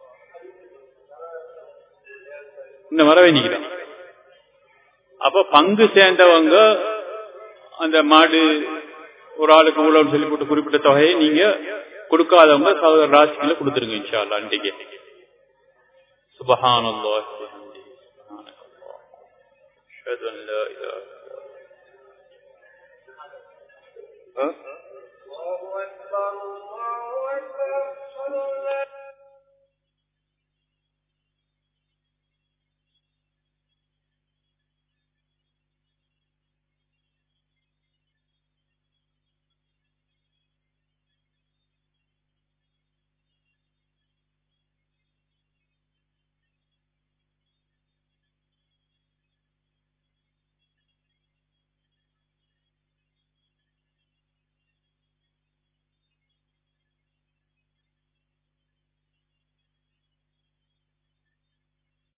இந்த வரவே நிக்கிறேன் அப்ப பங்கு சேர்ந்தவங்க அந்த மாடு ஒரு ஆளுக்கு இவ்வளவுன்னு சொல்லி போட்டு குறிப்பிட்ட தொகையை நீங்க கொடுக்காதவங்க சகோதர ராசிகளை கொடுத்துருங்க இன்ஷா அல்லாஹ் இன்றைக்கு சுபஹானல்லாஹ் வபிஹம்திஹி, சுப்ஹானக்கல்லாஹ். அஷ்ஹது அன் லா இலாஹா இல்லல்லாஹ். ஆ?